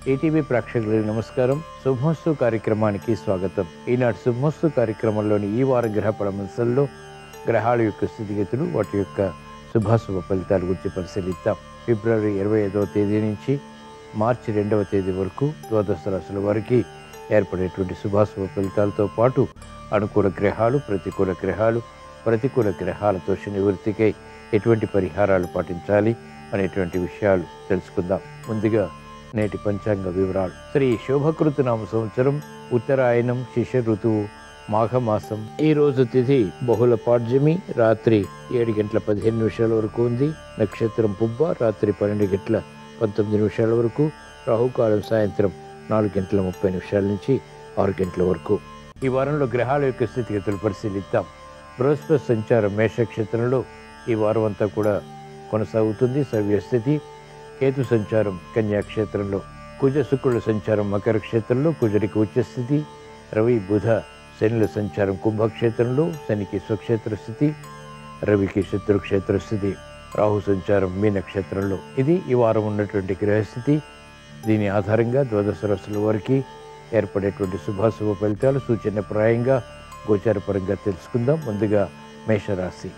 ETV ప్రేక్షకులకు నమస్కారం శుభమస్తు కార్యక్రమానికి స్వాగతం ఈనాటి శుభమస్తు కార్యక్రమంలోని ఈ వార గ్రహ పరామర్శల్లో గ్రహాల యొక్క స్థితిగతులు వాటి యొక్క శుభాశుభ ఫలితాల గురించి పరిశీలిద్దాం ఫిబ్రవరి ఇరవై ఐదవ తేదీ నుంచి మార్చి రెండవ తేదీ వరకు ద్వాదశ రాశుల వారికి ఏర్పడేటువంటి శుభాశుభ ఫలితాలతో పాటు అనుకూల గ్రహాలు ప్రతికూల గ్రహాలు ప్రతికూల గ్రహాలతో నివృత్తికై ఎటువంటి పరిహారాలు పాటించాలి అనేటువంటి విషయాలు తెలుసుకుందాం ముందుగా నేటి పంచాంగ వివరాలు శ్రీ శోభకృత నామ సంవత్సరం ఉత్తరాయణం శిష్య ఋతువు మాఘమాసం ఈ రోజు తిథి బహుళ పాడ్యమి రాత్రి ఏడు గంటల పదిహేను నిమిషాల వరకు ఉంది నక్షత్రం పుబ్బ రాత్రి పన్నెండు గంటల పంతొమ్మిది నిమిషాల వరకు రాహుకాలం సాయంత్రం నాలుగు గంటల ముప్పై నిమిషాల నుంచి ఆరు గంటల వరకు ఈ వారంలో గ్రహాల యొక్క స్థితిగతులు పరిశీలిద్దాం బృహస్పతి సంచారం మేషక్షేత్రంలో ఈ వారం అంతా కూడా కొనసాగుతుంది సవ్యస్థితి కేతు సంచారం కన్యా క్షేత్రంలో కుజ శుక్రుల సంచారం మకర క్షేత్రంలో కుజరికి ఉచ్చస్థితి రవి బుధ శనుల సంచారం కుంభక్షేత్రంలో శనికి స్వక్షేత్ర స్థితి రవికి శత్రుక్షేత్ర స్థితి రాహు సంచారం మీ నక్షత్రంలో ఇది ఈ వారం ఉన్నటువంటి గ్రహస్థితి దీని ఆధారంగా ద్వాదశ రాశుల వారికి ఏర్పడేటువంటి శుభాశుభ ఫలితాలు సూచనప్రాయంగా గోచారపరంగా తెలుసుకుందాం ముందుగా మేషరాశి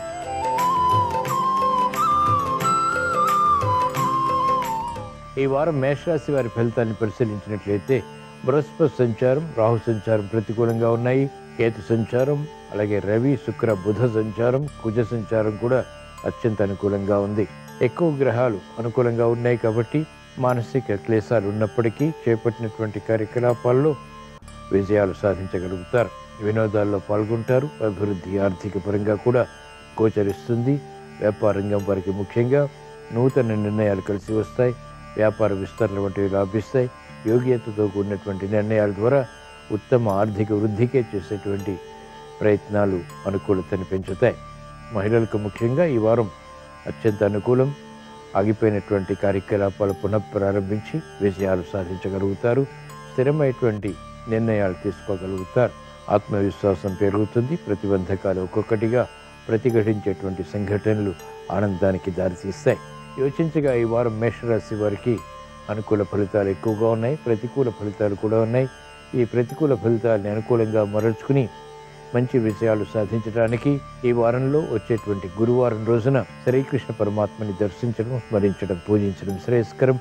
ఈ వారం మేషరాశి వారి ఫలితాన్ని పరిశీలించినట్లయితే బృహస్పతి సంచారం రాహు సంచారం ప్రతికూలంగా ఉన్నాయి కేతు సంచారం అలాగే రవి శుక్ర బుధ సంచారం కుజ సంచారం కూడా అత్యంత అనుకూలంగా ఉంది ఎక్కువ గ్రహాలు అనుకూలంగా ఉన్నాయి కాబట్టి మానసిక క్లేశాలు ఉన్నప్పటికీ చేపట్టినటువంటి కార్యకలాపాల్లో విజయాలు సాధించగలుగుతారు వినోదాల్లో పాల్గొంటారు అభివృద్ధి ఆర్థిక పరంగా కూడా గోచరిస్తుంది వ్యాపార రంగం వారికి ముఖ్యంగా నూతన నిర్ణయాలు కలిసి వస్తాయి వ్యాపార విస్తరణ వంటివి లాభిస్తాయి యోగ్యతతో కూడినటువంటి నిర్ణయాల ద్వారా ఉత్తమ ఆర్థిక వృద్ధికే చేసేటువంటి ప్రయత్నాలు అనుకూలతని పెంచుతాయి మహిళలకు ముఖ్యంగా ఈ వారం అత్యంత అనుకూలం ఆగిపోయినటువంటి కార్యకలాపాలు పునఃప్రారంభించి విజయాలు సాధించగలుగుతారు స్థిరమైనటువంటి నిర్ణయాలు తీసుకోగలుగుతారు ఆత్మవిశ్వాసం పెరుగుతుంది ప్రతిబంధకాలు ఒక్కొక్కటిగా ప్రతిఘటించేటువంటి సంఘటనలు ఆనందానికి దారితీస్తాయి యోచించగా ఈ వారం మేషరాశి వారికి అనుకూల ఫలితాలు ఎక్కువగా ఉన్నాయి ప్రతికూల ఫలితాలు కూడా ఉన్నాయి ఈ ప్రతికూల ఫలితాలను అనుకూలంగా మరల్చుకుని మంచి విజయాలు సాధించడానికి ఈ వారంలో వచ్చేటువంటి గురువారం రోజున శ్రీకృష్ణ పరమాత్మని దర్శించడం స్మరించడం పూజించడం శ్రేయస్కరం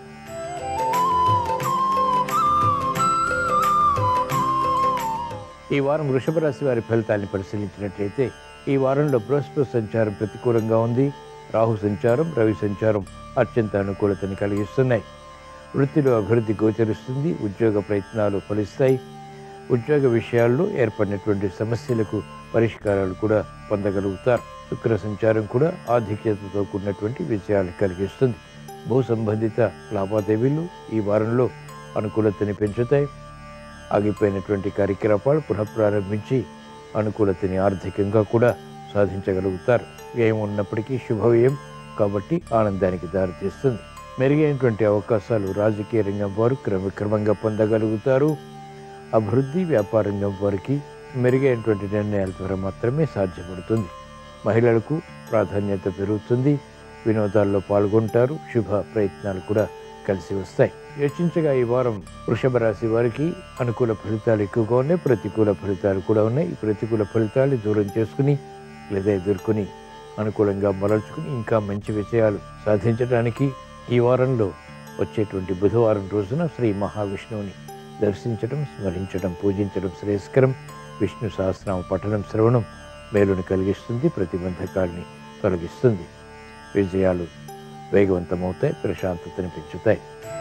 ఈ వారం వృషభ రాశి వారి ఫలితాన్ని పరిశీలించినట్లయితే ఈ వారంలో బృహస్పతి సంచారం ప్రతికూలంగా ఉంది రాహు సంచారం రవి సంచారం అత్యంత అనుకూలతని కలిగిస్తున్నాయి వృత్తిలో అభివృద్ధి గోచరిస్తుంది ఉద్యోగ ప్రయత్నాలు ఫలిస్తాయి ఉద్యోగ విషయాల్లో ఏర్పడినటువంటి సమస్యలకు పరిష్కారాలు కూడా పొందగలుగుతారు శుక్ర సంచారం కూడా ఆధిక్యతతో కూడినటువంటి విజయాలు కలిగిస్తుంది భూ సంబంధిత లావాదేవీలు ఈ వారంలో అనుకూలతని పెంచుతాయి ఆగిపోయినటువంటి కార్యకలాపాలు పునఃప్రారంభించి అనుకూలతని ఆర్థికంగా కూడా సాధించగలుగుతారు వ్యయం ఉన్నప్పటికీ శుభవ్యయం కాబట్టి ఆనందానికి దారితీస్తుంది మెరుగైనటువంటి అవకాశాలు రాజకీయ రంగం వారు క్రమక్రమంగా పొందగలుగుతారు అభివృద్ధి వ్యాపార రంగం వారికి మెరుగైనటువంటి నిర్ణయాల ద్వారా మాత్రమే సాధ్యపడుతుంది మహిళలకు ప్రాధాన్యత పెరుగుతుంది వినోదాల్లో పాల్గొంటారు శుభ ప్రయత్నాలు కూడా కలిసి వస్తాయి యోచించగా ఈ వారం వృషభ రాశి వారికి అనుకూల ఫలితాలు ఎక్కువగా ఉన్నాయి ప్రతికూల ఫలితాలు కూడా ఉన్నాయి ఈ ప్రతికూల ఫలితాలు దూరం చేసుకుని లేదా ఎదుర్కొని అనుకూలంగా మరల్చుకుని ఇంకా మంచి విషయాలు సాధించడానికి ఈ వారంలో వచ్చేటువంటి బుధవారం రోజున శ్రీ మహావిష్ణువుని దర్శించడం స్మరించడం పూజించడం శ్రేయస్కరం విష్ణు సహస్రనామ పఠనం శ్రవణం మేలుని కలిగిస్తుంది ప్రతిబంధకాల్ని తొలగిస్తుంది విజయాలు వేగవంతమవుతాయి ప్రశాంతతని పెంచుతాయి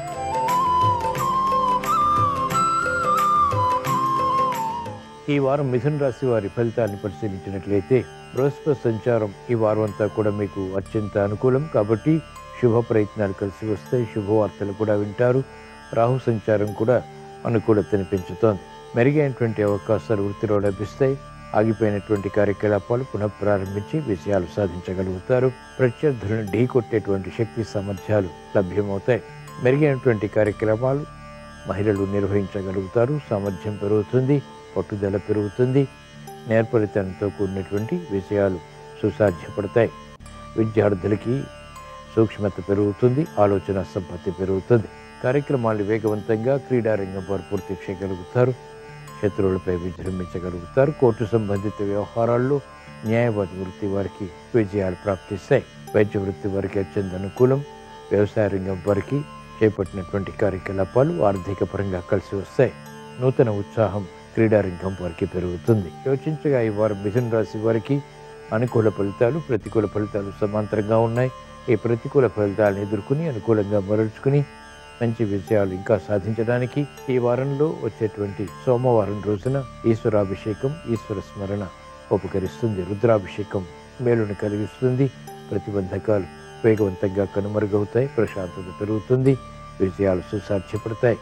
ఈ వారం మిథున రాశి వారి ఫలితాన్ని పరిశీలించినట్లయితే బృహస్పతి సంచారం ఈ వారం అంతా కూడా మీకు అత్యంత అనుకూలం కాబట్టి శుభ ప్రయత్నాలు కలిసి వస్తాయి శుభవార్తలు కూడా వింటారు రాహు సంచారం కూడా అనుకూలతని పెంచుతోంది మెరుగైనటువంటి అవకాశాలు వృత్తిలో లభిస్తాయి ఆగిపోయినటువంటి కార్యకలాపాలు పునఃప్రారంభించి విజయాలు సాధించగలుగుతారు ప్రత్యర్థులను ఢీకొట్టేటువంటి శక్తి సామర్థ్యాలు లభ్యమవుతాయి మెరుగైనటువంటి కార్యక్రమాలు మహిళలు నిర్వహించగలుగుతారు సామర్థ్యం పెరుగుతుంది పట్టుదల పెరుగుతుంది నేర్పరితనంతో కూడినటువంటి విషయాలు సుసాధ్యపడతాయి విద్యార్థులకి సూక్ష్మత పెరుగుతుంది ఆలోచన సంపత్తి పెరుగుతుంది కార్యక్రమాలు వేగవంతంగా క్రీడారంగం వారు పూర్తి చేయగలుగుతారు శత్రువులపై విజృంభించగలుగుతారు కోర్టు సంబంధిత వ్యవహారాల్లో న్యాయవాది వృత్తి వారికి విజయాలు ప్రాప్తిస్తాయి వైద్య వృత్తి వారికి అత్యంత అనుకూలం వ్యవసాయ రంగం వారికి చేపట్టినటువంటి కార్యకలాపాలు ఆర్థిక పరంగా కలిసి వస్తాయి నూతన ఉత్సాహం క్రీడారంగం వారికి పెరుగుతుంది యోచించగా ఈ వారం మిథున రాశి వారికి అనుకూల ఫలితాలు ప్రతికూల ఫలితాలు సమాంతరంగా ఉన్నాయి ఈ ప్రతికూల ఫలితాలను ఎదుర్కొని అనుకూలంగా మరల్చుకుని మంచి విజయాలు ఇంకా సాధించడానికి ఈ వారంలో వచ్చేటువంటి సోమవారం రోజున ఈశ్వరాభిషేకం ఈశ్వర స్మరణ ఉపకరిస్తుంది రుద్రాభిషేకం మేలును కలిగిస్తుంది ప్రతిబంధకాలు వేగవంతంగా కనుమరుగవుతాయి ప్రశాంతత పెరుగుతుంది విజయాలు సుసాధ్యపడతాయి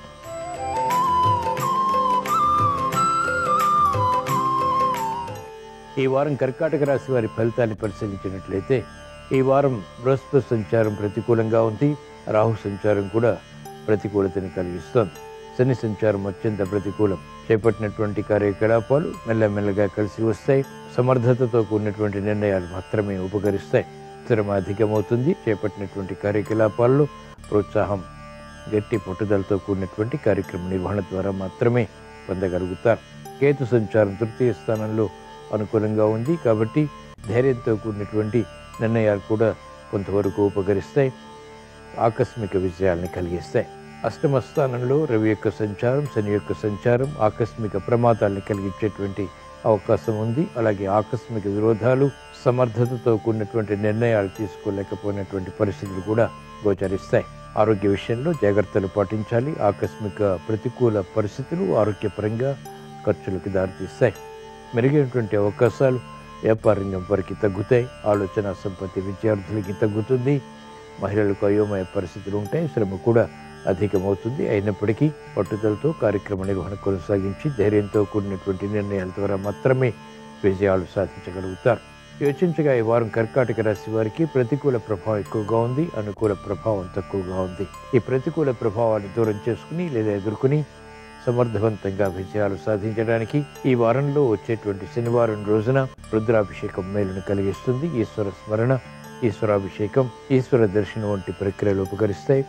ఈ వారం కర్కాటక రాశి వారి ఫలితాన్ని పరిశీలించినట్లయితే ఈ వారం బృహస్పతి సంచారం ప్రతికూలంగా ఉంది రాహు సంచారం కూడా ప్రతికూలతని కలిగిస్తోంది శని సంచారం అత్యంత ప్రతికూలం చేపట్టినటువంటి కార్యకలాపాలు మెల్లమెల్లగా కలిసి వస్తాయి సమర్థతతో కూడినటువంటి నిర్ణయాలు మాత్రమే ఉపకరిస్తాయి శ్రమ అధికమవుతుంది చేపట్టినటువంటి కార్యకలాపాల్లో ప్రోత్సాహం గట్టి పట్టుదలతో కూడినటువంటి కార్యక్రమ నిర్వహణ ద్వారా మాత్రమే పొందగలుగుతారు కేతు సంచారం తృతీయ స్థానంలో అనుకూలంగా ఉంది కాబట్టి ధైర్యంతో కూడినటువంటి నిర్ణయాలు కూడా కొంతవరకు ఉపకరిస్తాయి ఆకస్మిక విజయాల్ని కలిగిస్తాయి అష్టమ స్థానంలో రవి యొక్క సంచారం శని యొక్క సంచారం ఆకస్మిక ప్రమాదాల్ని కలిగించేటువంటి అవకాశం ఉంది అలాగే ఆకస్మిక విరోధాలు సమర్థతతో కూడినటువంటి నిర్ణయాలు తీసుకోలేకపోయినటువంటి పరిస్థితులు కూడా గోచరిస్తాయి ఆరోగ్య విషయంలో జాగ్రత్తలు పాటించాలి ఆకస్మిక ప్రతికూల పరిస్థితులు ఆరోగ్యపరంగా ఖర్చులకు దారితీస్తాయి మెరుగైనటువంటి అవకాశాలు వ్యాపార రంగం వారికి తగ్గుతాయి ఆలోచన సంపత్తి విద్యార్థులకి తగ్గుతుంది మహిళలకు అయోమయ పరిస్థితులు ఉంటాయి శ్రమ కూడా అధికమవుతుంది అయినప్పటికీ పట్టుదలతో కార్యక్రమ నిర్వహణ కొనసాగించి ధైర్యంతో కూడినటువంటి నిర్ణయాల ద్వారా మాత్రమే విజయాలు సాధించగలుగుతారు యోచించగా ఈ వారం కర్కాటక రాశి వారికి ప్రతికూల ప్రభావం ఎక్కువగా ఉంది అనుకూల ప్రభావం తక్కువగా ఉంది ఈ ప్రతికూల ప్రభావాన్ని దూరం చేసుకుని లేదా ఎదుర్కొని సమర్థవంతంగా విజయాలు సాధించడానికి ఈ వారంలో వచ్చేటువంటి శనివారం రోజున రుద్రాభిషేకం మేలును కలిగిస్తుంది ఈశ్వర స్మరణ ఈశ్వరాభిషేకం ఈశ్వర దర్శనం వంటి ప్రక్రియలు ఉపకరిస్తాయి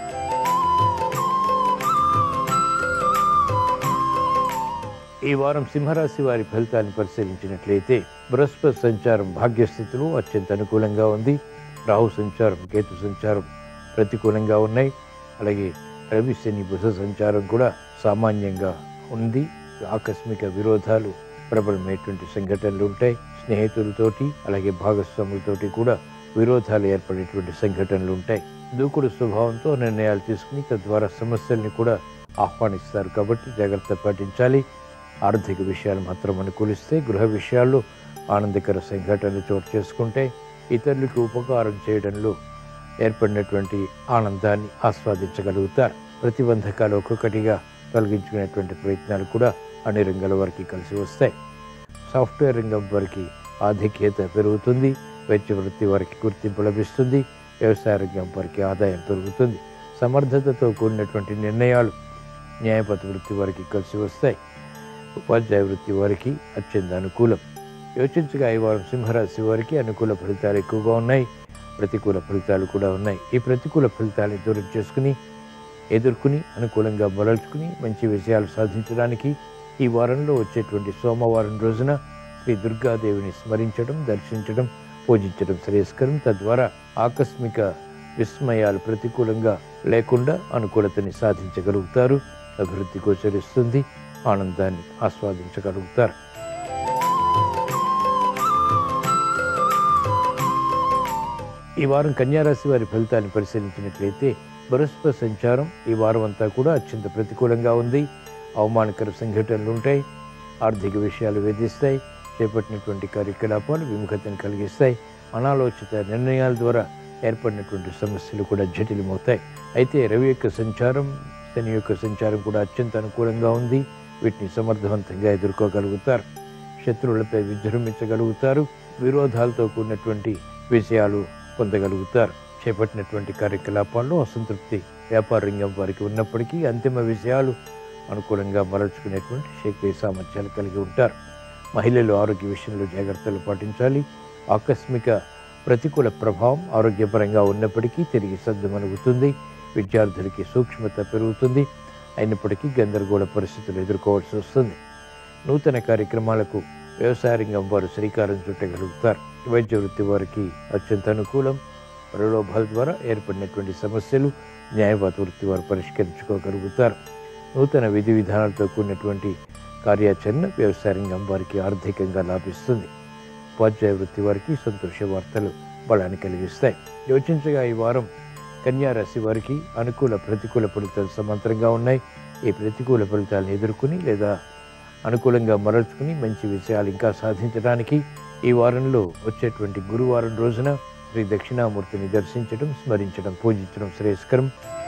ఈ వారం సింహరాశి వారి ఫలితాన్ని పరిశీలించినట్లయితే బృహస్పతి సంచారం భాగ్యస్థితిలో అత్యంత అనుకూలంగా ఉంది రాహు సంచారం కేతు సంచారం ప్రతికూలంగా ఉన్నాయి అలాగే రవి శని బుధ సంచారం కూడా సామాన్యంగా ఉంది ఆకస్మిక విరోధాలు ప్రబలమైనటువంటి సంఘటనలు ఉంటాయి స్నేహితులతోటి అలాగే భాగస్వాములతోటి కూడా విరోధాలు ఏర్పడేటువంటి సంఘటనలు ఉంటాయి దూకుడు స్వభావంతో నిర్ణయాలు తీసుకుని తద్వారా సమస్యల్ని కూడా ఆహ్వానిస్తారు కాబట్టి జాగ్రత్త పాటించాలి ఆర్థిక విషయాలు మాత్రం అనుకూలిస్తే గృహ విషయాల్లో ఆనందకర సంఘటనలు చోటు చేసుకుంటే ఇతరులకు ఉపకారం చేయడంలో ఏర్పడినటువంటి ఆనందాన్ని ఆస్వాదించగలుగుతారు ప్రతిబంధకాలు ఒక్కొక్కటిగా తొలగించుకునేటువంటి ప్రయత్నాలు కూడా అన్ని రంగాల వారికి కలిసి వస్తాయి సాఫ్ట్వేర్ రంగం వారికి ఆధిక్యత పెరుగుతుంది వైద్య వృత్తి వారికి గుర్తింపు లభిస్తుంది వ్యవసాయ రంగం వారికి ఆదాయం పెరుగుతుంది సమర్థతతో కూడినటువంటి నిర్ణయాలు న్యాయపతి వృత్తి వారికి కలిసి వస్తాయి ఉపాధ్యాయ వృత్తి వారికి అత్యంత అనుకూలం యోచించగా ఈ వారం సింహరాశి వారికి అనుకూల ఫలితాలు ఎక్కువగా ఉన్నాయి ప్రతికూల ఫలితాలు కూడా ఉన్నాయి ఈ ప్రతికూల ఫలితాలను దూరం చేసుకుని ఎదుర్కొని అనుకూలంగా మొదలుచుకుని మంచి విజయాలు సాధించడానికి ఈ వారంలో వచ్చేటువంటి సోమవారం రోజున శ్రీ దుర్గాదేవిని స్మరించడం దర్శించడం పూజించడం శ్రేయస్కరం తద్వారా ఆకస్మిక విస్మయాలు ప్రతికూలంగా లేకుండా అనుకూలతని సాధించగలుగుతారు అభివృద్ధి గోచరిస్తుంది ఆనందాన్ని ఆస్వాదించగలుగుతారు ఈ వారం కన్యారాశి వారి ఫలితాన్ని పరిశీలించినట్లయితే బృహస్పతి సంచారం ఈ వారం అంతా కూడా అత్యంత ప్రతికూలంగా ఉంది అవమానకర సంఘటనలు ఉంటాయి ఆర్థిక విషయాలు వేధిస్తాయి చేపట్టినటువంటి కార్యకలాపాలు విముఖతను కలిగిస్తాయి అనాలోచిత నిర్ణయాల ద్వారా ఏర్పడినటువంటి సమస్యలు కూడా జటిలమవుతాయి అయితే రవి యొక్క సంచారం శని యొక్క సంచారం కూడా అత్యంత అనుకూలంగా ఉంది వీటిని సమర్థవంతంగా ఎదుర్కోగలుగుతారు శత్రువులపై విజృంభించగలుగుతారు విరోధాలతో కూడినటువంటి విషయాలు పొందగలుగుతారు చేపట్టినటువంటి కార్యకలాపాల్లో అసంతృప్తి వ్యాపార రంగం వారికి ఉన్నప్పటికీ అంతిమ విషయాలు అనుకూలంగా మరల్చుకునేటువంటి శక్తి సామర్థ్యాలు కలిగి ఉంటారు మహిళలు ఆరోగ్య విషయంలో జాగ్రత్తలు పాటించాలి ఆకస్మిక ప్రతికూల ప్రభావం ఆరోగ్యపరంగా ఉన్నప్పటికీ తిరిగి సర్దుమణుగుతుంది విద్యార్థులకి సూక్ష్మత పెరుగుతుంది అయినప్పటికీ గందరగోళ పరిస్థితులు ఎదుర్కోవాల్సి వస్తుంది నూతన కార్యక్రమాలకు వ్యవసాయ రంగం వారు శ్రీకారం చుట్టగలుగుతారు వైద్య వృత్తి వారికి అత్యంత అనుకూలం ప్రలోభాల ద్వారా ఏర్పడినటువంటి సమస్యలు న్యాయవాద వృత్తి వారు పరిష్కరించుకోగలుగుతారు నూతన విధి విధానాలతో కూడినటువంటి కార్యాచరణ వ్యవసాయ రంగం వారికి ఆర్థికంగా లాభిస్తుంది ఉపాధ్యాయ వృత్తి వారికి సంతోష వార్తలు బలాన్ని కలిగిస్తాయి యోచించగా ఈ వారం కన్యా రాశి వారికి అనుకూల ప్రతికూల ఫలితాలు సమాంతరంగా ఉన్నాయి ఈ ప్రతికూల ఫలితాలను ఎదుర్కొని లేదా అనుకూలంగా మరల్చుకుని మంచి విషయాలు ఇంకా సాధించడానికి ఈ వారంలో వచ్చేటువంటి గురువారం రోజున శ్రీ దక్షిణామూర్తిని దర్శించడం స్మరించడం పూజించడం శ్రేయస్కరం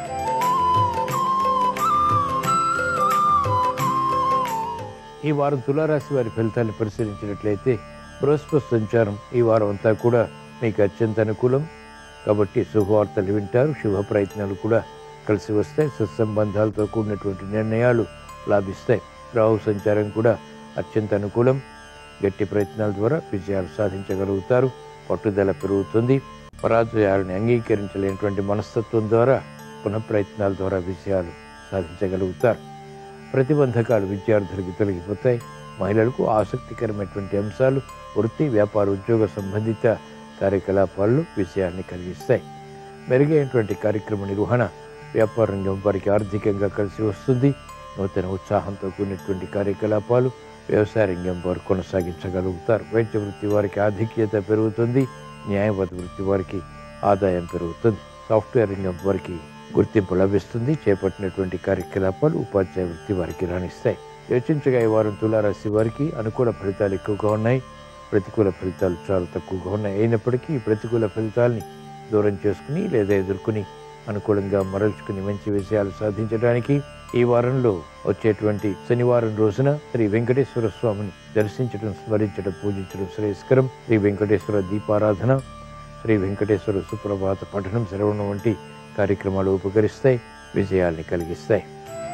ఈ వారం తులారాశి వారి ఫలితాన్ని పరిశీలించినట్లయితే బృహస్పతి సంచారం ఈ వారం అంతా కూడా మీకు అత్యంత అనుకూలం కాబట్టి శుభవార్తలు వింటారు శుభ ప్రయత్నాలు కూడా కలిసి వస్తాయి సత్సంబంధాలతో కూడినటువంటి నిర్ణయాలు లాభిస్తాయి రాహు సంచారం కూడా అత్యంత అనుకూలం గట్టి ప్రయత్నాల ద్వారా విజయాలు సాధించగలుగుతారు పట్టుదల పెరుగుతుంది పరాజయాలను అంగీకరించలేనటువంటి మనస్తత్వం ద్వారా పునఃప్రయత్నాల ద్వారా విజయాలు సాధించగలుగుతారు ప్రతిబంధకాలు విద్యార్థులకి తొలగిపోతాయి మహిళలకు ఆసక్తికరమైనటువంటి అంశాలు వృత్తి వ్యాపార ఉద్యోగ సంబంధిత కార్యకలాపాల్లో విజయాన్ని కలిగిస్తాయి మెరుగైనటువంటి కార్యక్రమ నిర్వహణ వ్యాపార రంగం వారికి ఆర్థికంగా కలిసి వస్తుంది నూతన ఉత్సాహంతో కూడినటువంటి కార్యకలాపాలు వ్యవసాయ రంగం వారు కొనసాగించగలుగుతారు వైద్య వృత్తి వారికి ఆధిక్యత పెరుగుతుంది న్యాయవాద వృత్తి వారికి ఆదాయం పెరుగుతుంది సాఫ్ట్వేర్ రంగం వారికి గుర్తింపు లభిస్తుంది చేపట్టినటువంటి కార్యకలాపాలు ఉపాధ్యాయ వృత్తి వారికి రాణిస్తాయి యోచించగా ఈ వారం తులారాశి వారికి అనుకూల ఫలితాలు ఎక్కువగా ఉన్నాయి ప్రతికూల ఫలితాలు చాలా తక్కువగా ఉన్నాయి అయినప్పటికీ ఈ ప్రతికూల ఫలితాల్ని దూరం చేసుకుని లేదా ఎదుర్కొని అనుకూలంగా మరల్చుకుని మంచి విషయాలు సాధించడానికి ఈ వారంలో వచ్చేటువంటి శనివారం రోజున శ్రీ వెంకటేశ్వర స్వామిని దర్శించడం స్మరించడం పూజించడం శ్రేయస్కరం శ్రీ వెంకటేశ్వర దీపారాధన శ్రీ వెంకటేశ్వర సుప్రభాత పఠనం శ్రవణం వంటి కార్యక్రమాలు ఉపకరిస్తాయి విజయాల్ని కలిగిస్తాయి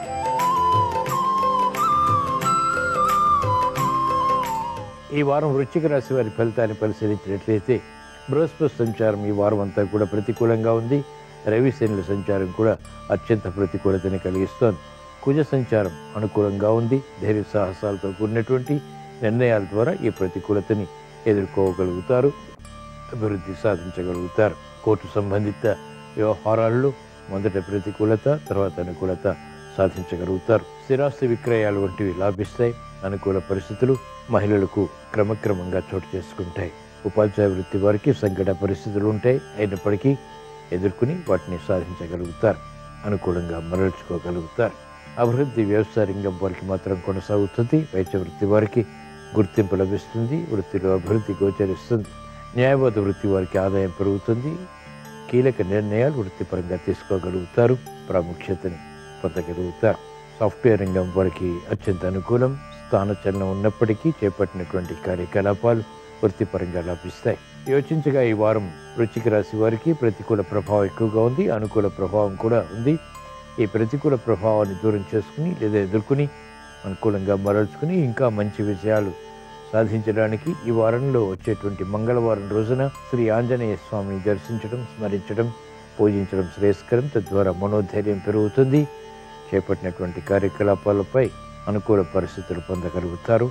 ఈ వారం వృశ్చిక రాశి వారి ఫలితాన్ని పరిశీలించినట్లయితే బృహస్పతి సంచారం ఈ వారం అంతా కూడా ప్రతికూలంగా ఉంది రవి శనుల సంచారం కూడా అత్యంత ప్రతికూలతని కలిగిస్తోంది కుజ సంచారం అనుకూలంగా ఉంది ధైర్య సాహసాలతో కూడినటువంటి నిర్ణయాల ద్వారా ఈ ప్రతికూలతని ఎదుర్కోగలుగుతారు అభివృద్ధి సాధించగలుగుతారు కోర్టు సంబంధిత వ్యవహారాల్లో మొదట ప్రతికూలత తర్వాత అనుకూలత సాధించగలుగుతారు స్థిరాస్తి విక్రయాలు వంటివి లాభిస్తాయి అనుకూల పరిస్థితులు మహిళలకు క్రమక్రమంగా చోటు చేసుకుంటాయి ఉపాధ్యాయ వృత్తి వారికి సంకట పరిస్థితులు ఉంటాయి అయినప్పటికీ ఎదుర్కొని వాటిని సాధించగలుగుతారు అనుకూలంగా మరల్చుకోగలుగుతారు అభివృద్ధి వ్యవసాయ రంగం వారికి మాత్రం కొనసాగుతుంది వైద్య వృత్తి వారికి గుర్తింపు లభిస్తుంది వృత్తిలో అభివృద్ధి గోచరిస్తుంది న్యాయవాద వృత్తి వారికి ఆదాయం పెరుగుతుంది కీలక నిర్ణయాలు వృత్తిపరంగా తీసుకోగలుగుతారు ప్రాముఖ్యతని పొందగలుగుతారు సాఫ్ట్వేర్ రంగం వారికి అత్యంత అనుకూలం స్థానచలనం ఉన్నప్పటికీ చేపట్టినటువంటి కార్యకలాపాలు వృత్తిపరంగా లభిస్తాయి యోచించగా ఈ వారం వృశ్చిక రాశి వారికి ప్రతికూల ప్రభావం ఎక్కువగా ఉంది అనుకూల ప్రభావం కూడా ఉంది ఈ ప్రతికూల ప్రభావాన్ని దూరం చేసుకుని లేదా ఎదుర్కొని అనుకూలంగా మరల్చుకుని ఇంకా మంచి విజయాలు సాధించడానికి ఈ వారంలో వచ్చేటువంటి మంగళవారం రోజున శ్రీ ఆంజనేయ స్వామిని దర్శించడం స్మరించడం పూజించడం శ్రేయస్కరం తద్వారా మనోధైర్యం పెరుగుతుంది చేపట్టినటువంటి కార్యకలాపాలపై అనుకూల పరిస్థితులు పొందగలుగుతారు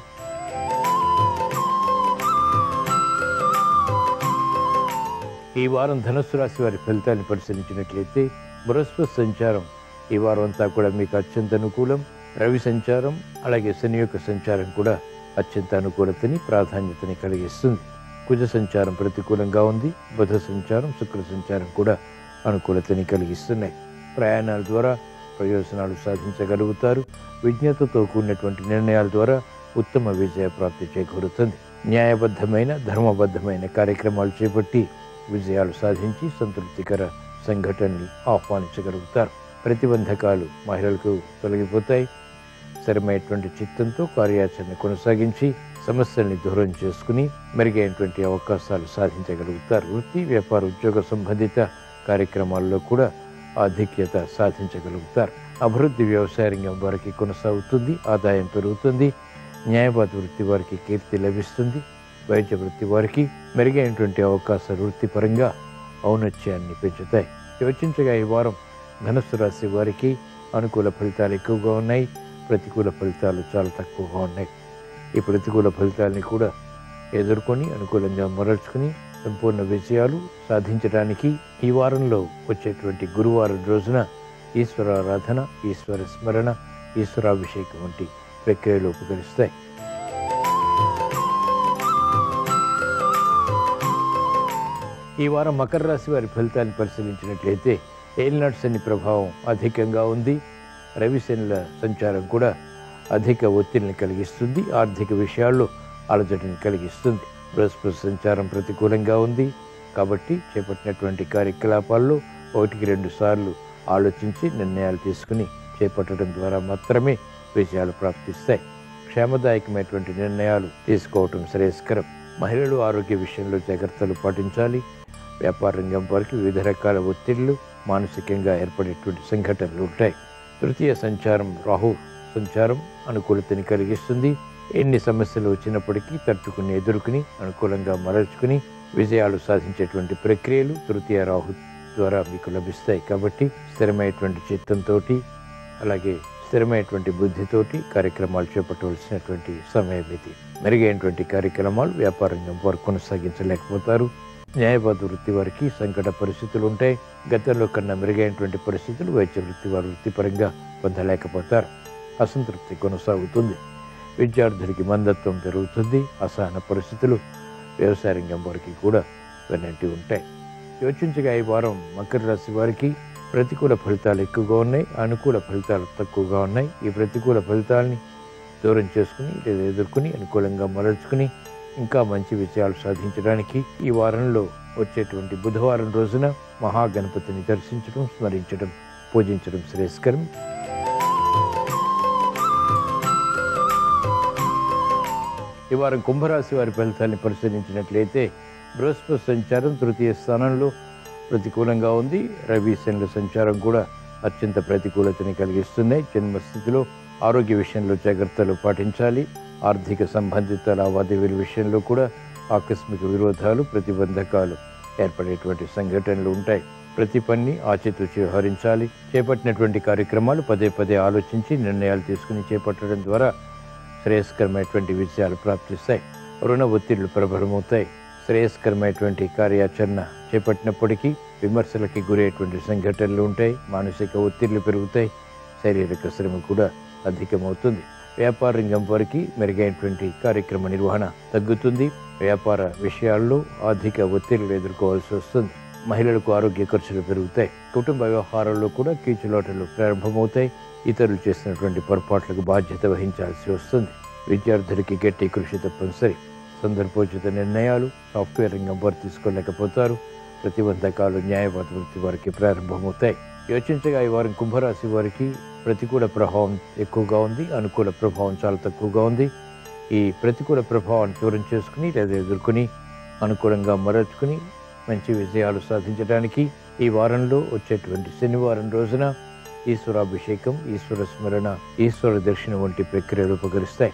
ఈ వారం ధనుస్సు రాశి వారి ఫలితాన్ని పరిశీలించినట్లయితే బృహస్పతి సంచారం ఈ వారం అంతా కూడా మీకు అత్యంత అనుకూలం రవి సంచారం అలాగే శని యొక్క సంచారం కూడా అత్యంత అనుకూలతని ప్రాధాన్యతని కలిగిస్తుంది కుజ సంచారం ప్రతికూలంగా ఉంది బుధ సంచారం శుక్ర సంచారం కూడా అనుకూలతని కలిగిస్తున్నాయి ప్రయాణాల ద్వారా ప్రయోజనాలు సాధించగలుగుతారు విజ్ఞతతో కూడినటువంటి నిర్ణయాల ద్వారా ఉత్తమ విజయ ప్రాప్తి చేకూరుతుంది న్యాయబద్ధమైన ధర్మబద్ధమైన కార్యక్రమాలు చేపట్టి విజయాలు సాధించి సంతృప్తికర సంఘటనలు ఆహ్వానించగలుగుతారు ప్రతిబంధకాలు మహిళలకు తొలగిపోతాయి స్థిరమైనటువంటి చిత్తంతో కార్యాచరణ కొనసాగించి సమస్యల్ని దూరం చేసుకుని మెరుగైనటువంటి అవకాశాలు సాధించగలుగుతారు వృత్తి వ్యాపార ఉద్యోగ సంబంధిత కార్యక్రమాల్లో కూడా ఆధిక్యత సాధించగలుగుతారు అభివృద్ధి వ్యవసాయ రంగం వారికి కొనసాగుతుంది ఆదాయం పెరుగుతుంది న్యాయవాద వృత్తి వారికి కీర్తి లభిస్తుంది వైద్య వృత్తి వారికి మెరుగైనటువంటి అవకాశాలు వృత్తిపరంగా ఔన్నత్యాన్ని పెంచుతాయి యోచించగా ఈ వారం ధనుస్సు రాశి వారికి అనుకూల ఫలితాలు ఎక్కువగా ఉన్నాయి ప్రతికూల ఫలితాలు చాలా తక్కువగా ఉన్నాయి ఈ ప్రతికూల ఫలితాలని కూడా ఎదుర్కొని అనుకూలంగా మరల్చుకుని సంపూర్ణ విజయాలు సాధించడానికి ఈ వారంలో వచ్చేటువంటి గురువారం రోజున ఈశ్వరారాధన ఈశ్వర స్మరణ ఈశ్వరాభిషేకం వంటి ప్రక్రియలు ఉపకరిస్తాయి ఈ వారం మకర రాశి వారి ఫలితాన్ని పరిశీలించినట్లయితే ఏలినాటి శని ప్రభావం అధికంగా ఉంది రవిశనుల సంచారం కూడా అధిక ఒత్తిడిని కలిగిస్తుంది ఆర్థిక విషయాల్లో అలజడిని కలిగిస్తుంది బృహస్పతి సంచారం ప్రతికూలంగా ఉంది కాబట్టి చేపట్టినటువంటి కార్యకలాపాల్లో ఒకటికి రెండు సార్లు ఆలోచించి నిర్ణయాలు తీసుకుని చేపట్టడం ద్వారా మాత్రమే విజయాలు ప్రాప్తిస్తాయి క్షేమదాయకమైనటువంటి నిర్ణయాలు తీసుకోవటం శ్రేయస్కరం మహిళలు ఆరోగ్య విషయంలో జాగ్రత్తలు పాటించాలి వ్యాపార రంగం వారికి వివిధ రకాల ఒత్తిళ్లు మానసికంగా ఏర్పడేటువంటి సంఘటనలు ఉంటాయి తృతీయ సంచారం రాహు సంచారం అనుకూలతని కలిగిస్తుంది ఎన్ని సమస్యలు వచ్చినప్పటికీ తట్టుకుని ఎదుర్కొని అనుకూలంగా మరల్చుకుని విజయాలు సాధించేటువంటి ప్రక్రియలు తృతీయ రాహు ద్వారా మీకు లభిస్తాయి కాబట్టి స్థిరమైనటువంటి చిత్తంతో అలాగే స్థిరమైనటువంటి బుద్ధితోటి కార్యక్రమాలు చేపట్టవలసినటువంటి సమయం ఇది మెరుగైనటువంటి కార్యక్రమాలు వ్యాపార రంగం వారు కొనసాగించలేకపోతారు న్యాయవాద వృత్తి వారికి సంకట పరిస్థితులు ఉంటాయి గతంలో కన్నా మెరుగైనటువంటి పరిస్థితులు వైద్య వృత్తి వారు వృత్తిపరంగా పొందలేకపోతారు అసంతృప్తి కొనసాగుతుంది విద్యార్థులకి మందత్వం పెరుగుతుంది అసహన పరిస్థితులు వ్యవసాయ రంగం వారికి కూడా వెన్నట్టు ఉంటాయి యోచించగా ఈ వారం మకర రాశి వారికి ప్రతికూల ఫలితాలు ఎక్కువగా ఉన్నాయి అనుకూల ఫలితాలు తక్కువగా ఉన్నాయి ఈ ప్రతికూల ఫలితాలని దూరం చేసుకుని లేదా ఎదుర్కొని అనుకూలంగా మరల్చుకుని ఇంకా మంచి విజయాలు సాధించడానికి ఈ వారంలో వచ్చేటువంటి బుధవారం రోజున మహాగణపతిని దర్శించడం స్మరించడం పూజించడం శ్రేయస్కరం ఈ వారం కుంభరాశి వారి ఫలితాన్ని పరిశీలించినట్లయితే బృహస్పతి సంచారం తృతీయ స్థానంలో ప్రతికూలంగా ఉంది రవి శనుల సంచారం కూడా అత్యంత ప్రతికూలతని కలిగిస్తున్నాయి జన్మస్థితిలో ఆరోగ్య విషయంలో జాగ్రత్తలు పాటించాలి ఆర్థిక సంబంధిత లావాదేవీల విషయంలో కూడా ఆకస్మిక విరోధాలు ప్రతిబంధకాలు ఏర్పడేటువంటి సంఘటనలు ఉంటాయి ప్రతి పని ఆచితూచి వ్యవహరించాలి చేపట్టినటువంటి కార్యక్రమాలు పదే పదే ఆలోచించి నిర్ణయాలు తీసుకుని చేపట్టడం ద్వారా శ్రేయస్కరమైనటువంటి విజయాలు ప్రాప్తిస్తాయి రుణ ఒత్తిళ్లు ప్రబలమవుతాయి శ్రేయస్కరమైనటువంటి కార్యాచరణ చేపట్టినప్పటికీ విమర్శలకి గురయ్యేటువంటి సంఘటనలు ఉంటాయి మానసిక ఒత్తిళ్లు పెరుగుతాయి శారీరక శ్రమ కూడా అధికమవుతుంది వ్యాపార రంగం వారికి మెరుగైనటువంటి కార్యక్రమ నిర్వహణ తగ్గుతుంది వ్యాపార విషయాల్లో ఆర్థిక ఒత్తిళ్లు ఎదుర్కోవాల్సి వస్తుంది మహిళలకు ఆరోగ్య ఖర్చులు పెరుగుతాయి కుటుంబ వ్యవహారాల్లో కూడా కీచులాటలు ప్రారంభమవుతాయి ఇతరులు చేసినటువంటి పొరపాట్లకు బాధ్యత వహించాల్సి వస్తుంది విద్యార్థులకి గట్టి కృషి తప్పనిసరి సందర్భోచిత నిర్ణయాలు సాఫ్ట్వేర్ రంగం వారు తీసుకోలేకపోతారు ప్రతిబంధకాలు న్యాయవాద వృత్తి వారికి ప్రారంభమవుతాయి యోచించగా ఈ వారం కుంభరాశి వారికి ప్రతికూల ప్రభావం ఎక్కువగా ఉంది అనుకూల ప్రభావం చాలా తక్కువగా ఉంది ఈ ప్రతికూల ప్రభావాన్ని దూరం చేసుకుని లేదా ఎదుర్కొని అనుకూలంగా మరచుకుని మంచి విజయాలు సాధించడానికి ఈ వారంలో వచ్చేటువంటి శనివారం రోజున ఈశ్వరాభిషేకం ఈశ్వర స్మరణ ఈశ్వర దర్శనం వంటి ప్రక్రియలు ఉపకరిస్తాయి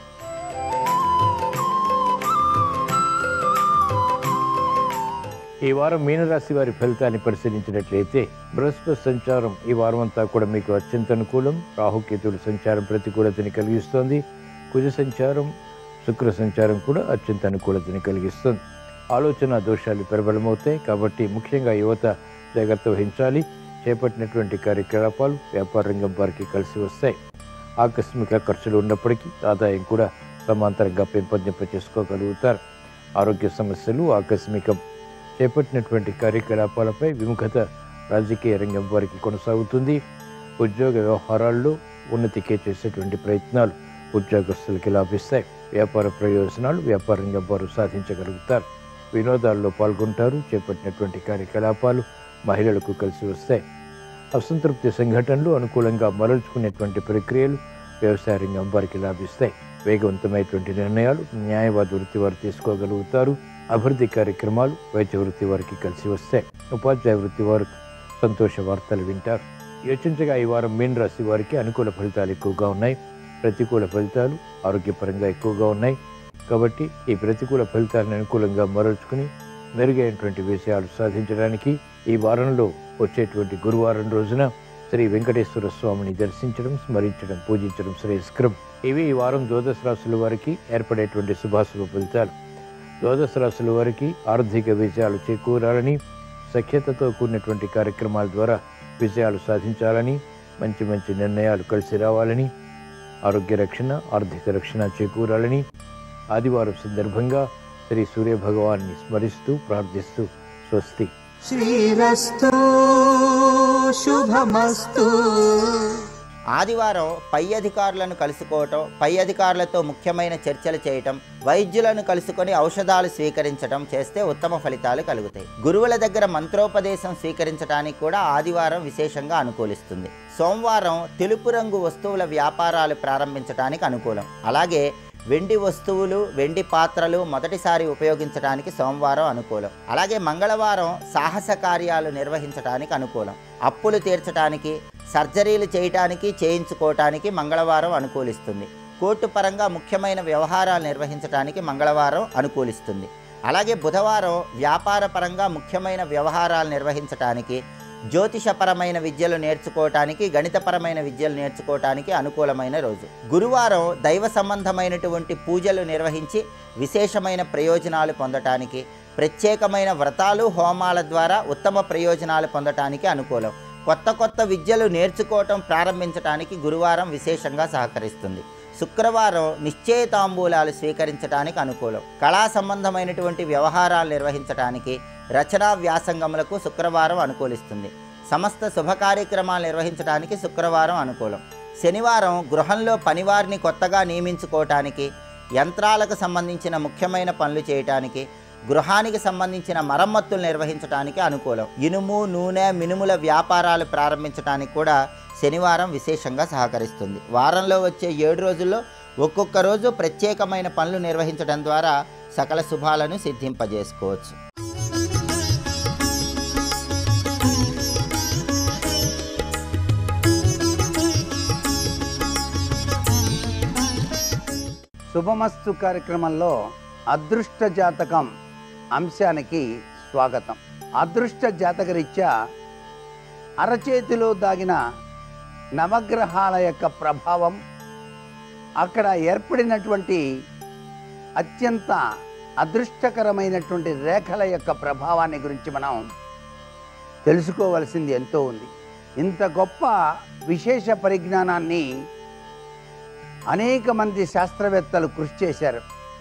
ఈ వారం మీనరాశి వారి ఫలితాన్ని పరిశీలించినట్లయితే బృహస్పతి సంచారం ఈ వారం అంతా కూడా మీకు అత్యంత అనుకూలం రాహుకేతువుల సంచారం ప్రతికూలతని కలిగిస్తోంది కుజ సంచారం శుక్ర సంచారం కూడా అత్యంత అనుకూలతని కలిగిస్తుంది ఆలోచన దోషాలు ప్రబలమవుతాయి కాబట్టి ముఖ్యంగా యువత జాగ్రత్త వహించాలి చేపట్టినటువంటి కార్యకలాపాలు వ్యాపార రంగం వారికి కలిసి వస్తాయి ఆకస్మిక ఖర్చులు ఉన్నప్పటికీ ఆదాయం కూడా సమాంతరంగా పెంపొందింప చేసుకోగలుగుతారు ఆరోగ్య సమస్యలు ఆకస్మికం చేపట్టినటువంటి కార్యకలాపాలపై విముఖత రాజకీయ రంగం వారికి కొనసాగుతుంది ఉద్యోగ వ్యవహారాల్లో ఉన్నతికే చేసేటువంటి ప్రయత్నాలు ఉద్యోగస్తులకి లాభిస్తాయి వ్యాపార ప్రయోజనాలు వ్యాపార రంగం వారు సాధించగలుగుతారు వినోదాల్లో పాల్గొంటారు చేపట్టినటువంటి కార్యకలాపాలు మహిళలకు కలిసి వస్తాయి అసంతృప్తి సంఘటనలు అనుకూలంగా మరల్చుకునేటువంటి ప్రక్రియలు వ్యవసాయ రంగం వారికి లాభిస్తాయి వేగవంతమైనటువంటి నిర్ణయాలు న్యాయవాద వృత్తి వారు తీసుకోగలుగుతారు అభివృద్ధి కార్యక్రమాలు వైద్య వృత్తి వారికి కలిసి వస్తాయి ఉపాధ్యాయ వృత్తి వారు సంతోష వార్తలు వింటారు యోచించగా ఈ వారం మీన రాశి వారికి అనుకూల ఫలితాలు ఎక్కువగా ఉన్నాయి ప్రతికూల ఫలితాలు ఆరోగ్యపరంగా ఎక్కువగా ఉన్నాయి కాబట్టి ఈ ప్రతికూల ఫలితాలను అనుకూలంగా మరల్చుకుని మెరుగైనటువంటి విషయాలు సాధించడానికి ఈ వారంలో వచ్చేటువంటి గురువారం రోజున శ్రీ వెంకటేశ్వర స్వామిని దర్శించడం స్మరించడం పూజించడం శ్రేయస్కరం ఇవి ఈ వారం ద్వాదశ రాశుల వారికి ఏర్పడేటువంటి శుభాశుభ ఫలితాలు ద్వాదశ రాశుల వారికి ఆర్థిక విజయాలు చేకూరాలని సఖ్యతతో కూడినటువంటి కార్యక్రమాల ద్వారా విజయాలు సాధించాలని మంచి మంచి నిర్ణయాలు కలిసి రావాలని ఆరోగ్య రక్షణ ఆర్థిక రక్షణ చేకూరాలని ఆదివారం సందర్భంగా శ్రీ సూర్య భగవాన్ని స్మరిస్తూ ప్రార్థిస్తూ స్వస్తి శ్రీరస్తు శుభమస్తు ఆదివారం పై అధికారులను కలుసుకోవటం పై అధికారులతో ముఖ్యమైన చర్చలు చేయటం వైద్యులను కలుసుకొని ఔషధాలు స్వీకరించటం చేస్తే ఉత్తమ ఫలితాలు కలుగుతాయి గురువుల దగ్గర మంత్రోపదేశం స్వీకరించడానికి కూడా ఆదివారం విశేషంగా అనుకూలిస్తుంది సోమవారం తెలుపు రంగు వస్తువుల వ్యాపారాలు ప్రారంభించడానికి అనుకూలం అలాగే వెండి వస్తువులు వెండి పాత్రలు మొదటిసారి ఉపయోగించడానికి సోమవారం అనుకూలం అలాగే మంగళవారం సాహస కార్యాలు నిర్వహించడానికి అనుకూలం అప్పులు తీర్చడానికి సర్జరీలు చేయటానికి చేయించుకోవటానికి మంగళవారం అనుకూలిస్తుంది కోర్టు పరంగా ముఖ్యమైన వ్యవహారాలు నిర్వహించడానికి మంగళవారం అనుకూలిస్తుంది అలాగే బుధవారం వ్యాపార పరంగా ముఖ్యమైన వ్యవహారాలు నిర్వహించటానికి జ్యోతిషపరమైన విద్యలు నేర్చుకోవటానికి గణితపరమైన విద్యలు నేర్చుకోవటానికి అనుకూలమైన రోజు గురువారం దైవ సంబంధమైనటువంటి పూజలు నిర్వహించి విశేషమైన ప్రయోజనాలు పొందటానికి ప్రత్యేకమైన వ్రతాలు హోమాల ద్వారా ఉత్తమ ప్రయోజనాలు పొందటానికి అనుకూలం కొత్త కొత్త విద్యలు నేర్చుకోవటం ప్రారంభించడానికి గురువారం విశేషంగా సహకరిస్తుంది శుక్రవారం నిశ్చయతాంబూలాలు స్వీకరించడానికి అనుకూలం కళా సంబంధమైనటువంటి వ్యవహారాలు నిర్వహించడానికి రచనా వ్యాసంగములకు శుక్రవారం అనుకూలిస్తుంది సమస్త శుభ కార్యక్రమాలు నిర్వహించడానికి శుక్రవారం అనుకూలం శనివారం గృహంలో పనివారిని కొత్తగా నియమించుకోవటానికి యంత్రాలకు సంబంధించిన ముఖ్యమైన పనులు చేయటానికి గృహానికి సంబంధించిన మరమ్మతులు నిర్వహించడానికి అనుకూలం ఇనుము నూనె మినుముల వ్యాపారాలు ప్రారంభించడానికి కూడా శనివారం విశేషంగా సహకరిస్తుంది వారంలో వచ్చే ఏడు రోజుల్లో ఒక్కొక్క రోజు ప్రత్యేకమైన పనులు నిర్వహించడం ద్వారా సకల శుభాలను సిద్ధింపజేసుకోవచ్చు శుభమస్తు కార్యక్రమంలో అదృష్ట జాతకం అంశానికి స్వాగతం అదృష్ట జాతకరీత్యా అరచేతిలో దాగిన నవగ్రహాల యొక్క ప్రభావం అక్కడ ఏర్పడినటువంటి అత్యంత అదృష్టకరమైనటువంటి రేఖల యొక్క ప్రభావాన్ని గురించి మనం తెలుసుకోవలసింది ఎంతో ఉంది ఇంత గొప్ప విశేష పరిజ్ఞానాన్ని అనేక మంది శాస్త్రవేత్తలు కృషి చేశారు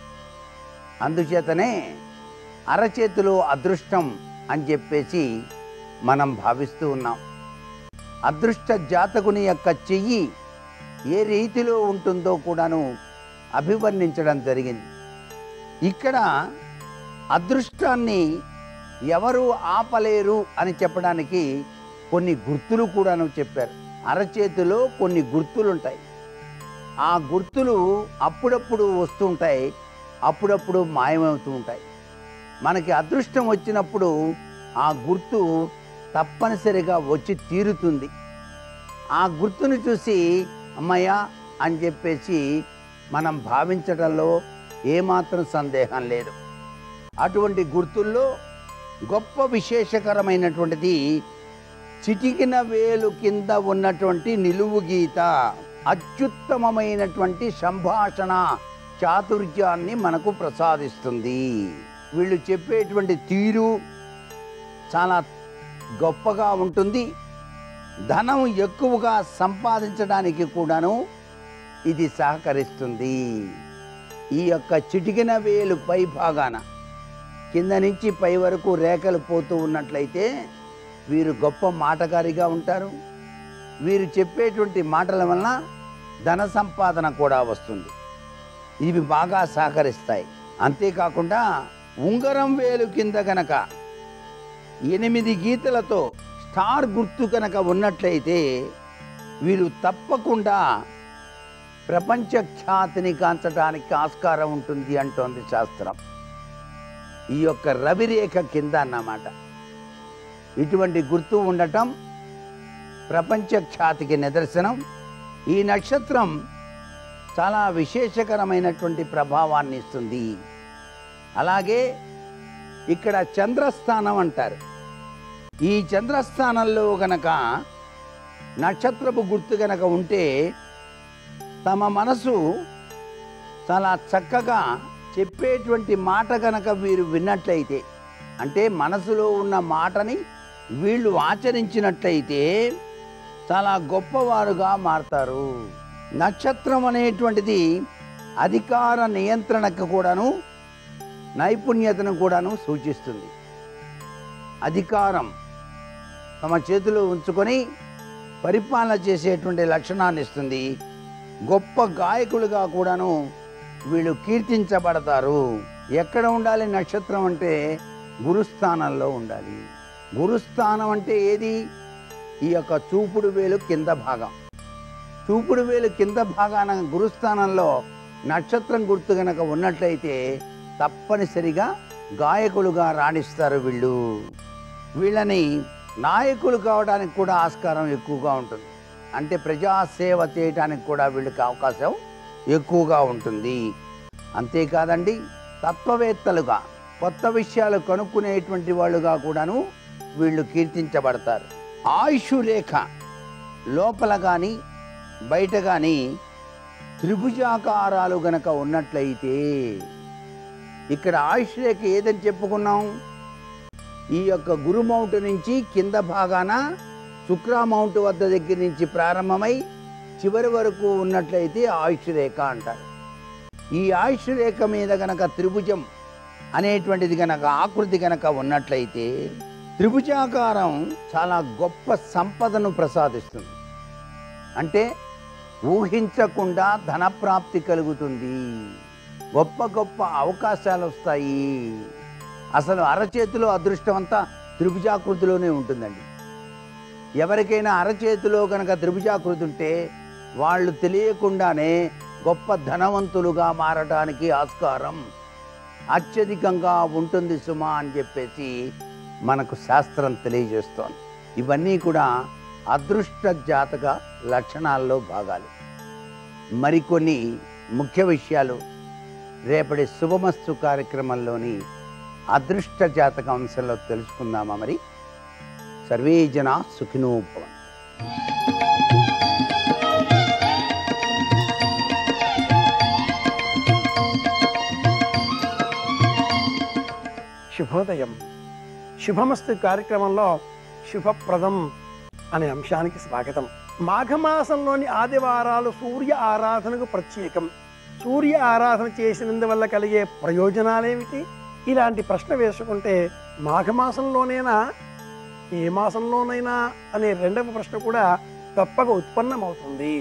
అందుచేతనే అరచేతిలో అదృష్టం అని చెప్పేసి మనం భావిస్తూ ఉన్నాం అదృష్ట జాతకుని యొక్క చెయ్యి ఏ రీతిలో ఉంటుందో కూడాను అభివర్ణించడం జరిగింది ఇక్కడ అదృష్టాన్ని ఎవరు ఆపలేరు అని చెప్పడానికి కొన్ని గుర్తులు కూడాను చెప్పారు అరచేతిలో కొన్ని గుర్తులు ఉంటాయి ఆ గుర్తులు అప్పుడప్పుడు వస్తూ ఉంటాయి అప్పుడప్పుడు మాయమవుతూ ఉంటాయి మనకి అదృష్టం వచ్చినప్పుడు ఆ గుర్తు తప్పనిసరిగా వచ్చి తీరుతుంది ఆ గుర్తును చూసి అమ్మయ్య అని చెప్పేసి మనం భావించడంలో ఏమాత్రం సందేహం లేదు అటువంటి గుర్తుల్లో గొప్ప విశేషకరమైనటువంటిది చిటికిన వేలు కింద ఉన్నటువంటి నిలువు గీత అత్యుత్తమమైనటువంటి సంభాషణ చాతుర్యాన్ని మనకు ప్రసాదిస్తుంది వీళ్ళు చెప్పేటువంటి తీరు చాలా గొప్పగా ఉంటుంది ధనం ఎక్కువగా సంపాదించడానికి కూడాను ఇది సహకరిస్తుంది ఈ యొక్క చిటికిన వేలు పై భాగాన కింద నుంచి పై వరకు రేఖలు పోతూ ఉన్నట్లయితే వీరు గొప్ప మాటగారిగా ఉంటారు వీరు చెప్పేటువంటి మాటల వలన ధన సంపాదన కూడా వస్తుంది ఇవి బాగా సహకరిస్తాయి అంతేకాకుండా ఉంగరం వేలు కింద గనక ఎనిమిది గీతలతో స్టార్ గుర్తు కనుక ఉన్నట్లయితే వీరు తప్పకుండా ప్రపంచ ఖ్యాతిని కాంచడానికి ఆస్కారం ఉంటుంది అంటోంది శాస్త్రం ఈ యొక్క రవిరేఖ కింద అన్నమాట ఇటువంటి గుర్తు ఉండటం ప్రపంచ ఖ్యాతికి నిదర్శనం ఈ నక్షత్రం చాలా విశేషకరమైనటువంటి ప్రభావాన్ని ఇస్తుంది అలాగే ఇక్కడ చంద్రస్థానం అంటారు ఈ చంద్రస్థానంలో గనక నక్షత్రపు గుర్తు గనక ఉంటే తమ మనసు చాలా చక్కగా చెప్పేటువంటి మాట గనక వీరు విన్నట్లయితే అంటే మనసులో ఉన్న మాటని వీళ్ళు ఆచరించినట్లయితే చాలా గొప్పవారుగా మారతారు నక్షత్రం అనేటువంటిది అధికార నియంత్రణకు కూడాను నైపుణ్యతను కూడాను సూచిస్తుంది అధికారం తమ చేతిలో ఉంచుకొని పరిపాలన చేసేటువంటి లక్షణాన్ని ఇస్తుంది గొప్ప గాయకులుగా కూడాను వీళ్ళు కీర్తించబడతారు ఎక్కడ ఉండాలి నక్షత్రం అంటే గురుస్థానంలో ఉండాలి గురుస్థానం అంటే ఏది ఈ యొక్క చూపుడు వేలు కింద భాగం చూపుడు వేలు కింద భాగాన గురుస్థానంలో నక్షత్రం గుర్తు గనక ఉన్నట్లయితే తప్పనిసరిగా గాయకులుగా రాణిస్తారు వీళ్ళు వీళ్ళని నాయకులు కావడానికి కూడా ఆస్కారం ఎక్కువగా ఉంటుంది అంటే ప్రజాసేవ చేయడానికి కూడా వీళ్ళకి అవకాశం ఎక్కువగా ఉంటుంది అంతేకాదండి తత్వవేత్తలుగా కొత్త విషయాలు కనుక్కునేటువంటి వాళ్ళుగా కూడాను వీళ్ళు కీర్తించబడతారు ఆయుష్ రేఖ లోపల కానీ బయట కానీ త్రిభుజాకారాలు గనక ఉన్నట్లయితే ఇక్కడ ఆయుష్ రేఖ ఏదని చెప్పుకున్నాం ఈ యొక్క గురు మౌంట్ నుంచి కింద భాగాన శుక్ర మౌంట్ వద్ద దగ్గర నుంచి ప్రారంభమై చివరి వరకు ఉన్నట్లయితే ఆయుష్ రేఖ అంటారు ఈ ఆయుష్ రేఖ మీద గనక త్రిభుజం అనేటువంటిది గనక ఆకృతి గనక ఉన్నట్లయితే త్రిభుజాకారం చాలా గొప్ప సంపదను ప్రసాదిస్తుంది అంటే ఊహించకుండా ధనప్రాప్తి కలుగుతుంది గొప్ప గొప్ప అవకాశాలు వస్తాయి అసలు అరచేతిలో అదృష్టం అంతా త్రిభుజాకృతిలోనే ఉంటుందండి ఎవరికైనా అరచేతిలో కనుక త్రిభుజాకృతి ఉంటే వాళ్ళు తెలియకుండానే గొప్ప ధనవంతులుగా మారడానికి ఆస్కారం అత్యధికంగా ఉంటుంది సుమా అని చెప్పేసి మనకు శాస్త్రం తెలియజేస్తోంది ఇవన్నీ కూడా అదృష్ట జాతక లక్షణాల్లో భాగాలు మరికొన్ని ముఖ్య విషయాలు రేపటి శుభమస్తు కార్యక్రమంలోని అదృష్ట జాతక అంశంలో తెలుసుకుందామా మరి సర్వే జన సుఖినో భవంతు. శుభోదయం శుభమస్తు కార్యక్రమంలో శుభప్రదం అనే అంశానికి స్వాగతం మాఘమాసంలోని ఆదివారాలు సూర్య ఆరాధనకు ప్రత్యేకం సూర్య ఆరాధన చేసినందువల్ల కలిగే ప్రయోజనాలేమిటి ఇలాంటి ప్రశ్న వేసుకుంటే మాఘమాసంలోనేనా ఏ మాసంలోనైనా అనే రెండవ ప్రశ్న కూడా తప్పక ఉత్పన్నమవుతుంది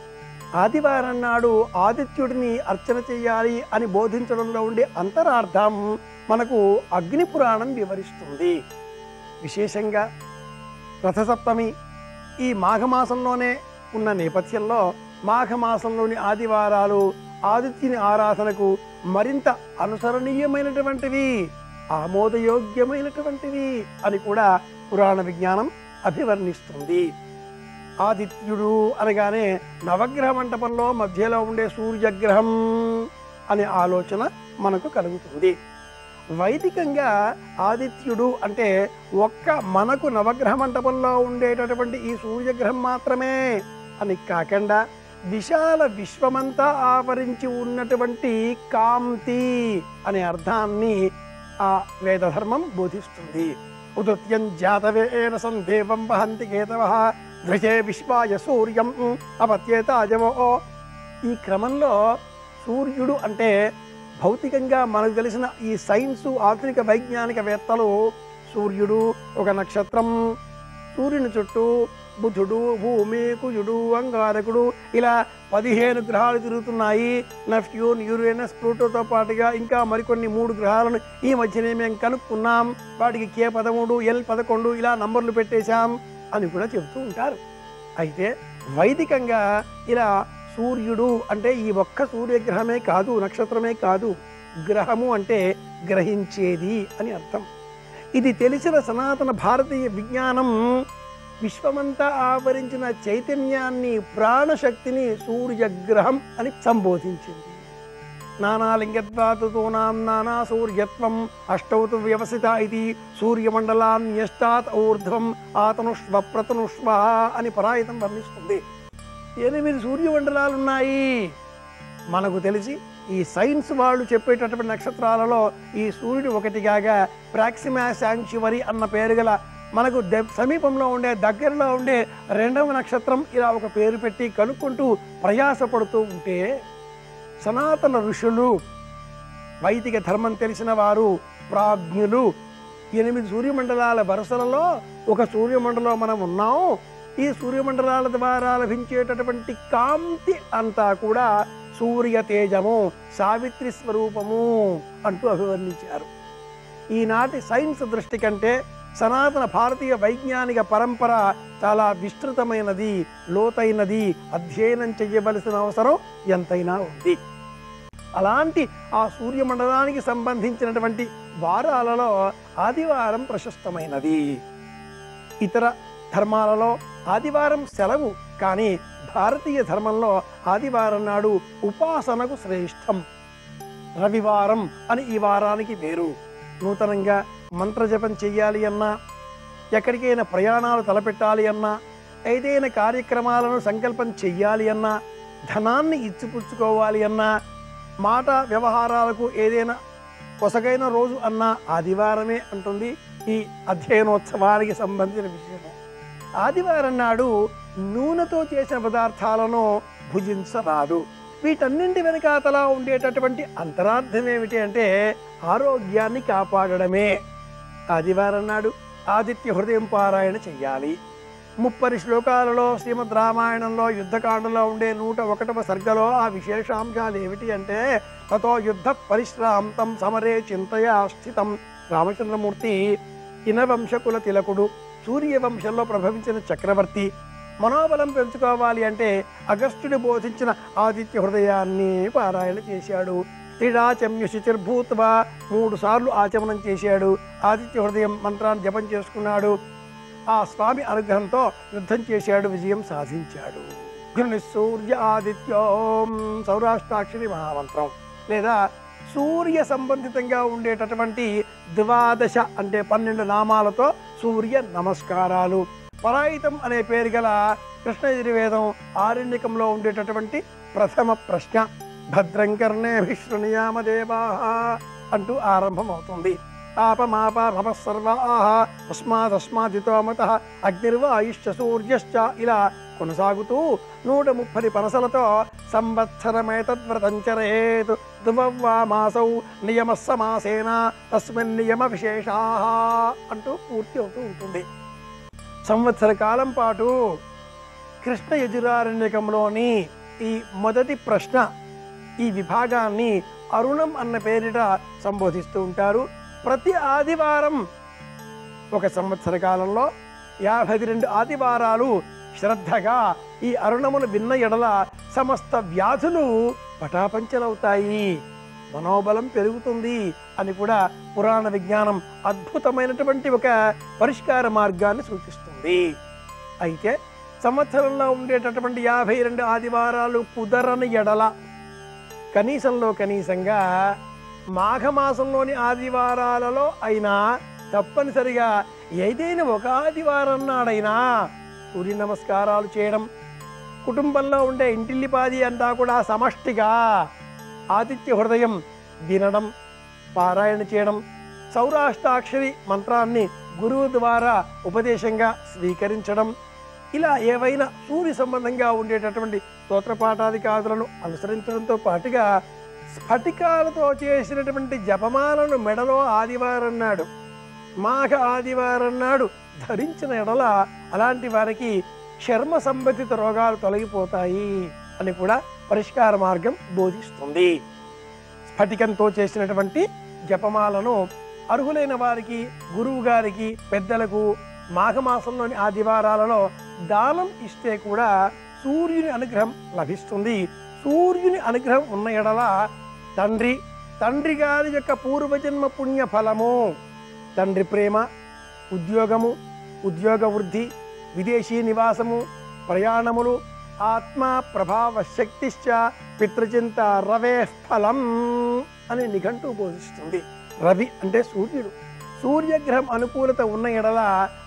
ఆదివారం నాడు ఆదిత్యుడిని అర్చన చేయాలి అని బోధించడంలో ఉండే అంతరార్థం మనకు అగ్ని పురాణం వివరిస్తుంది విశేషంగా రథసప్తమి ఈ మాఘమాసంలోనే ఉన్న నేపథ్యంలో మాఘమాసంలోని ఆదివారాలు ఆదిత్యుని ఆరాధనకు మరింత అనుసరణీయమైనటువంటివి ఆమోదయోగ్యమైనటువంటివి అని కూడా పురాణ విజ్ఞానం అభివర్ణిస్తుంది ఆదిత్యుడు అనగానే నవగ్రహ మంటపంలో మధ్యలో ఉండే సూర్యగ్రహం అనే ఆలోచన మనకు కలుగుతుంది వైదికంగా ఆదిత్యుడు అంటే ఒక్క మనకు నవగ్రహ మంటపంలో ఉండేటటువంటి ఈ సూర్యగ్రహం మాత్రమే అని కాకుండా విశాల విశ్వమంతా ఆవరించి ఉన్నటువంటి కాంతి అనే అర్థాన్ని ఆ వేదధర్మం బోధిస్తుంది ఉదృత్యం జాతవేన సందేవం వహంతి కేతవ ద్వజే విశ్వాయ సూర్యం అపత్యేత అజవో ఈ క్రమంలో సూర్యుడు అంటే భౌతికంగా మనకు తెలిసిన ఈ సైన్సు ఆధునిక వైజ్ఞానికవేత్తలు సూర్యుడు ఒక నక్షత్రం సూర్యుని చుట్టూ బుధుడు భూమి కుజుడు అంగారకుడు ఇలా పదిహేను గ్రహాలు తిరుగుతున్నాయి నెప్ట్యూన్ యురేనస్ ప్లూటోతో పాటుగా ఇంకా మరికొన్ని మూడు గ్రహాలను ఈ మధ్యనే మేము కనుక్కున్నాం వాటికి కే పదమూడు ఎల్ పదకొండు ఇలా నంబర్లు పెట్టేశాం అని కూడా చెబుతూ ఉంటారు అయితే వైదికంగా ఇలా సూర్యుడు అంటే ఈ ఒక్క సూర్యగ్రహమే కాదు నక్షత్రమే కాదు గ్రహము అంటే గ్రహించేది అని అర్థం ఇది తెలిసిన సనాతన భారతీయ విజ్ఞానం విశ్వమంతా ఆవరించిన చైతన్యాన్ని ప్రాణశక్తిని సూర్యగ్రహం అని సంబోధించింది నానాలింగద్వాతూనాం నానా సూర్యత్వం అష్టౌతు వ్యవసిత ఇది సూర్యమండలాన్యష్టాత్ ఊర్ధ్వం ఆతనుష్వ ప్రతనుష్వ అని పరాయితం వర్ణిస్తుంది ఎనిమిది సూర్యమండలాలు ఉన్నాయి మనకు తెలిసి ఈ సైన్స్ వాళ్ళు చెప్పేటటువంటి నక్షత్రాలలో ఈ సూర్యుడు ఒకటి కాగా ప్రాక్సిమా శాంక్చువరి అన్న పేరు గల మనకు ద- సమీపంలో ఉండే దగ్గరలో ఉండే రెండవ నక్షత్రం ఇలా ఒక పేరు పెట్టి కనుక్కుంటూ ప్రయాసపడుతూ ఉంటే సనాతన ఋషులు వైదిక ధర్మం తెలిసిన వారు ప్రాజ్ఞులు ఎనిమిది సూర్యమండలాల వరుసలలో ఒక సూర్యమండలం మనం ఉన్నాం ఈ సూర్యమండలాల ద్వారా లభించేటటువంటి కాంతి అంతా కూడా సూర్య తేజము సావిత్రి స్వరూపము అంటూ అభివర్ణించారు ఈనాటి సైన్స్ దృష్టి కంటే సనాతన భారతీయ వైజ్ఞానిక పరంపర చాలా విస్తృతమైనది లోతైనది అధ్యయనం చేయవలసిన అవసరం ఎంతైనా ఉంది అలాంటి ఆ సూర్యమండలానికి సంబంధించినటువంటి వారాలలో ఆదివారం ప్రశస్తమైనది ఇతర ధర్మాలలో ఆదివారం సెలవు కానీ భారతీయ ధర్మంలో ఆదివారం నాడు ఉపాసనకు శ్రేష్టం రవివారం అని ఈ వారానికి వేరు నూతనంగా మంత్రజపం చెయ్యాలి అన్నా ఎక్కడికైనా ప్రయాణాలు తలపెట్టాలి అన్నా ఏదైనా కార్యక్రమాలను సంకల్పం చెయ్యాలి అన్నా ధనాన్ని ఇచ్చిపుచ్చుకోవాలి అన్నా మాట వ్యవహారాలకు ఏదైనా కొసగైన రోజు అన్న ఆదివారమే అంటుంది ఈ అధ్యయనోత్సవానికి సంబంధించిన విషయం ఆదివారం నాడు నూనెతో చేసిన పదార్థాలను భుజించరాదు వీటన్నింటి వెనకాతలా ఉండేటటువంటి అంతరార్థం ఏమిటి అంటే ఆరోగ్యాన్ని కాపాడడమే ఆదివారం నాడు ఆదిత్య హృదయం పారాయణ చెయ్యాలి ముప్పరి శ్లోకాలలో శ్రీమద్ రామాయణంలో యుద్ధకాండలో ఉండే నూట ఒకటవ సర్గలో ఆ విశేషాంశాలు ఏమిటి అంటే తతో యుద్ధ పరిశ్రాంతం సమరే చింతయా స్థితం రామచంద్రమూర్తి ఇనవంశకుల తిలకుడు సూర్యవంశంలో ప్రభవించిన చక్రవర్తి మనోబలం పెంచుకోవాలి అంటే అగస్త్యుడు బోధించిన ఆదిత్య హృదయాన్ని పారాయణ చేశాడు త్రిడాచమ్యుశిచిర్భూత్వా మూడు సార్లు ఆచమనం చేశాడు ఆదిత్య హృదయం మంత్రాన్ని జపం చేసుకున్నాడు ఆ స్వామి అనుగ్రహంతో యుద్ధం చేశాడు విజయం సాధించాడు ఘృణి సూర్య ఆదిత్యోం సౌరాష్ట్రాక్షరి మహామంత్రం లేదా సూర్య సంబంధితంగా ఉండేటటువంటి ద్వాదశ అంటే పన్నెండు నామాలతో సూర్య నమస్కారాలు పరాయితం అనే పేరు గల కృష్ణ యజుర్వేదం ఆరణ్యకంలో ఉండేటటువంటి ప్రథమ ప్రశ్న భద్రం కర్ణే విష్ణునియామ దేవా అంటూ ఆరంభమవుతుంది ఆపమాప నమస్సర్వాహ తస్మాదస్మాదితో మత అగ్నిర్వాయుష్య సూర్యశ్చ ఇలా కొనసాగుతూ నూట ముప్పది పనసలతో సంవత్సరమేతద్వ్రతంచరేత్ దువవ్వా మాసౌ నియమ సమాసేన తస్మిన్ నియమ విశేషా అంటూ పూర్తి అవుతూ ఉంటుంది సంవత్సర కాలం పాటు కృష్ణ యజురారణ్యకంలోని ఈ మొదటి ప్రశ్న ఈ విభాగాన్ని అరుణం అన్న పేరిట సంబోధిస్తూ ఉంటారు ప్రతి ఆదివారం ఒక సంవత్సర కాలంలో యాభై రెండు ఆదివారాలు శ్రద్ధగా ఈ అరుణమును విన్న ఎడల సమస్త వ్యాధులు పటాపంచలవుతాయి మనోబలం పెరుగుతుంది అని కూడా పురాణ విజ్ఞానం అద్భుతమైనటువంటి ఒక పరిష్కార మార్గాన్ని సూచిస్తుంది అయితే సంవత్సరంలో ఉండేటటువంటి యాభై రెండు ఆదివారాలు కుదరని ఎడల కనీసంలో కనీసంగా మాఘమాసంలోని ఆదివారాలలో అయినా తప్పనిసరిగా ఏదైనా ఒక ఆదివారం నాడైనా సూర్య నమస్కారాలు చేయడం కుటుంబంలో ఉండే ఇంటిల్లిపాది అంతా కూడా సమష్టిగా ఆదిత్య హృదయం వినడం పారాయణ చేయడం సౌరాష్ట్రాక్షరి మంత్రాన్ని గురువు ద్వారా ఉపదేశంగా స్వీకరించడం ఇలా ఏవైనా సూర్య సంబంధంగా ఉండేటటువంటి స్తోత్రపాఠాదికాదులను అనుసరించడంతో పాటుగా స్ఫటికాలతో చేసినటువంటి జపమాలను మెడలో ఆదివారం నాడు మాఘ ఆదివారం నాడు ధరించిన ఎడల అలాంటి వారికి చర్మ సంబంధిత రోగాలు తొలగిపోతాయి అని కూడా పరిష్కార మార్గం బోధిస్తుంది స్ఫటికంతో చేసినటువంటి జపమాలను అర్హులైన వారికి గురువు గారికి పెద్దలకు మాఘమాసంలోని ఆదివారాలలో దానం ఇస్తే కూడా సూర్యుని అనుగ్రహం లభిస్తుంది సూర్యుని అనుగ్రహం ఉన్న ఎడల తండ్రి తండ్రి గారి యొక్క పూర్వజన్మ పుణ్య ఫలము తండ్రి ప్రేమ ఉద్యోగము ఉద్యోగ వృద్ధి విదేశీ నివాసము ప్రయాణములు ఆత్మ ప్రభావ శక్తిశ్చ పితృచింత రవే ఫలం అని నిఘంటు బోధిస్తుంది రవి అంటే సూర్యుడు సూర్యగ్రహం అనుకూలత ఉన్న ఎడల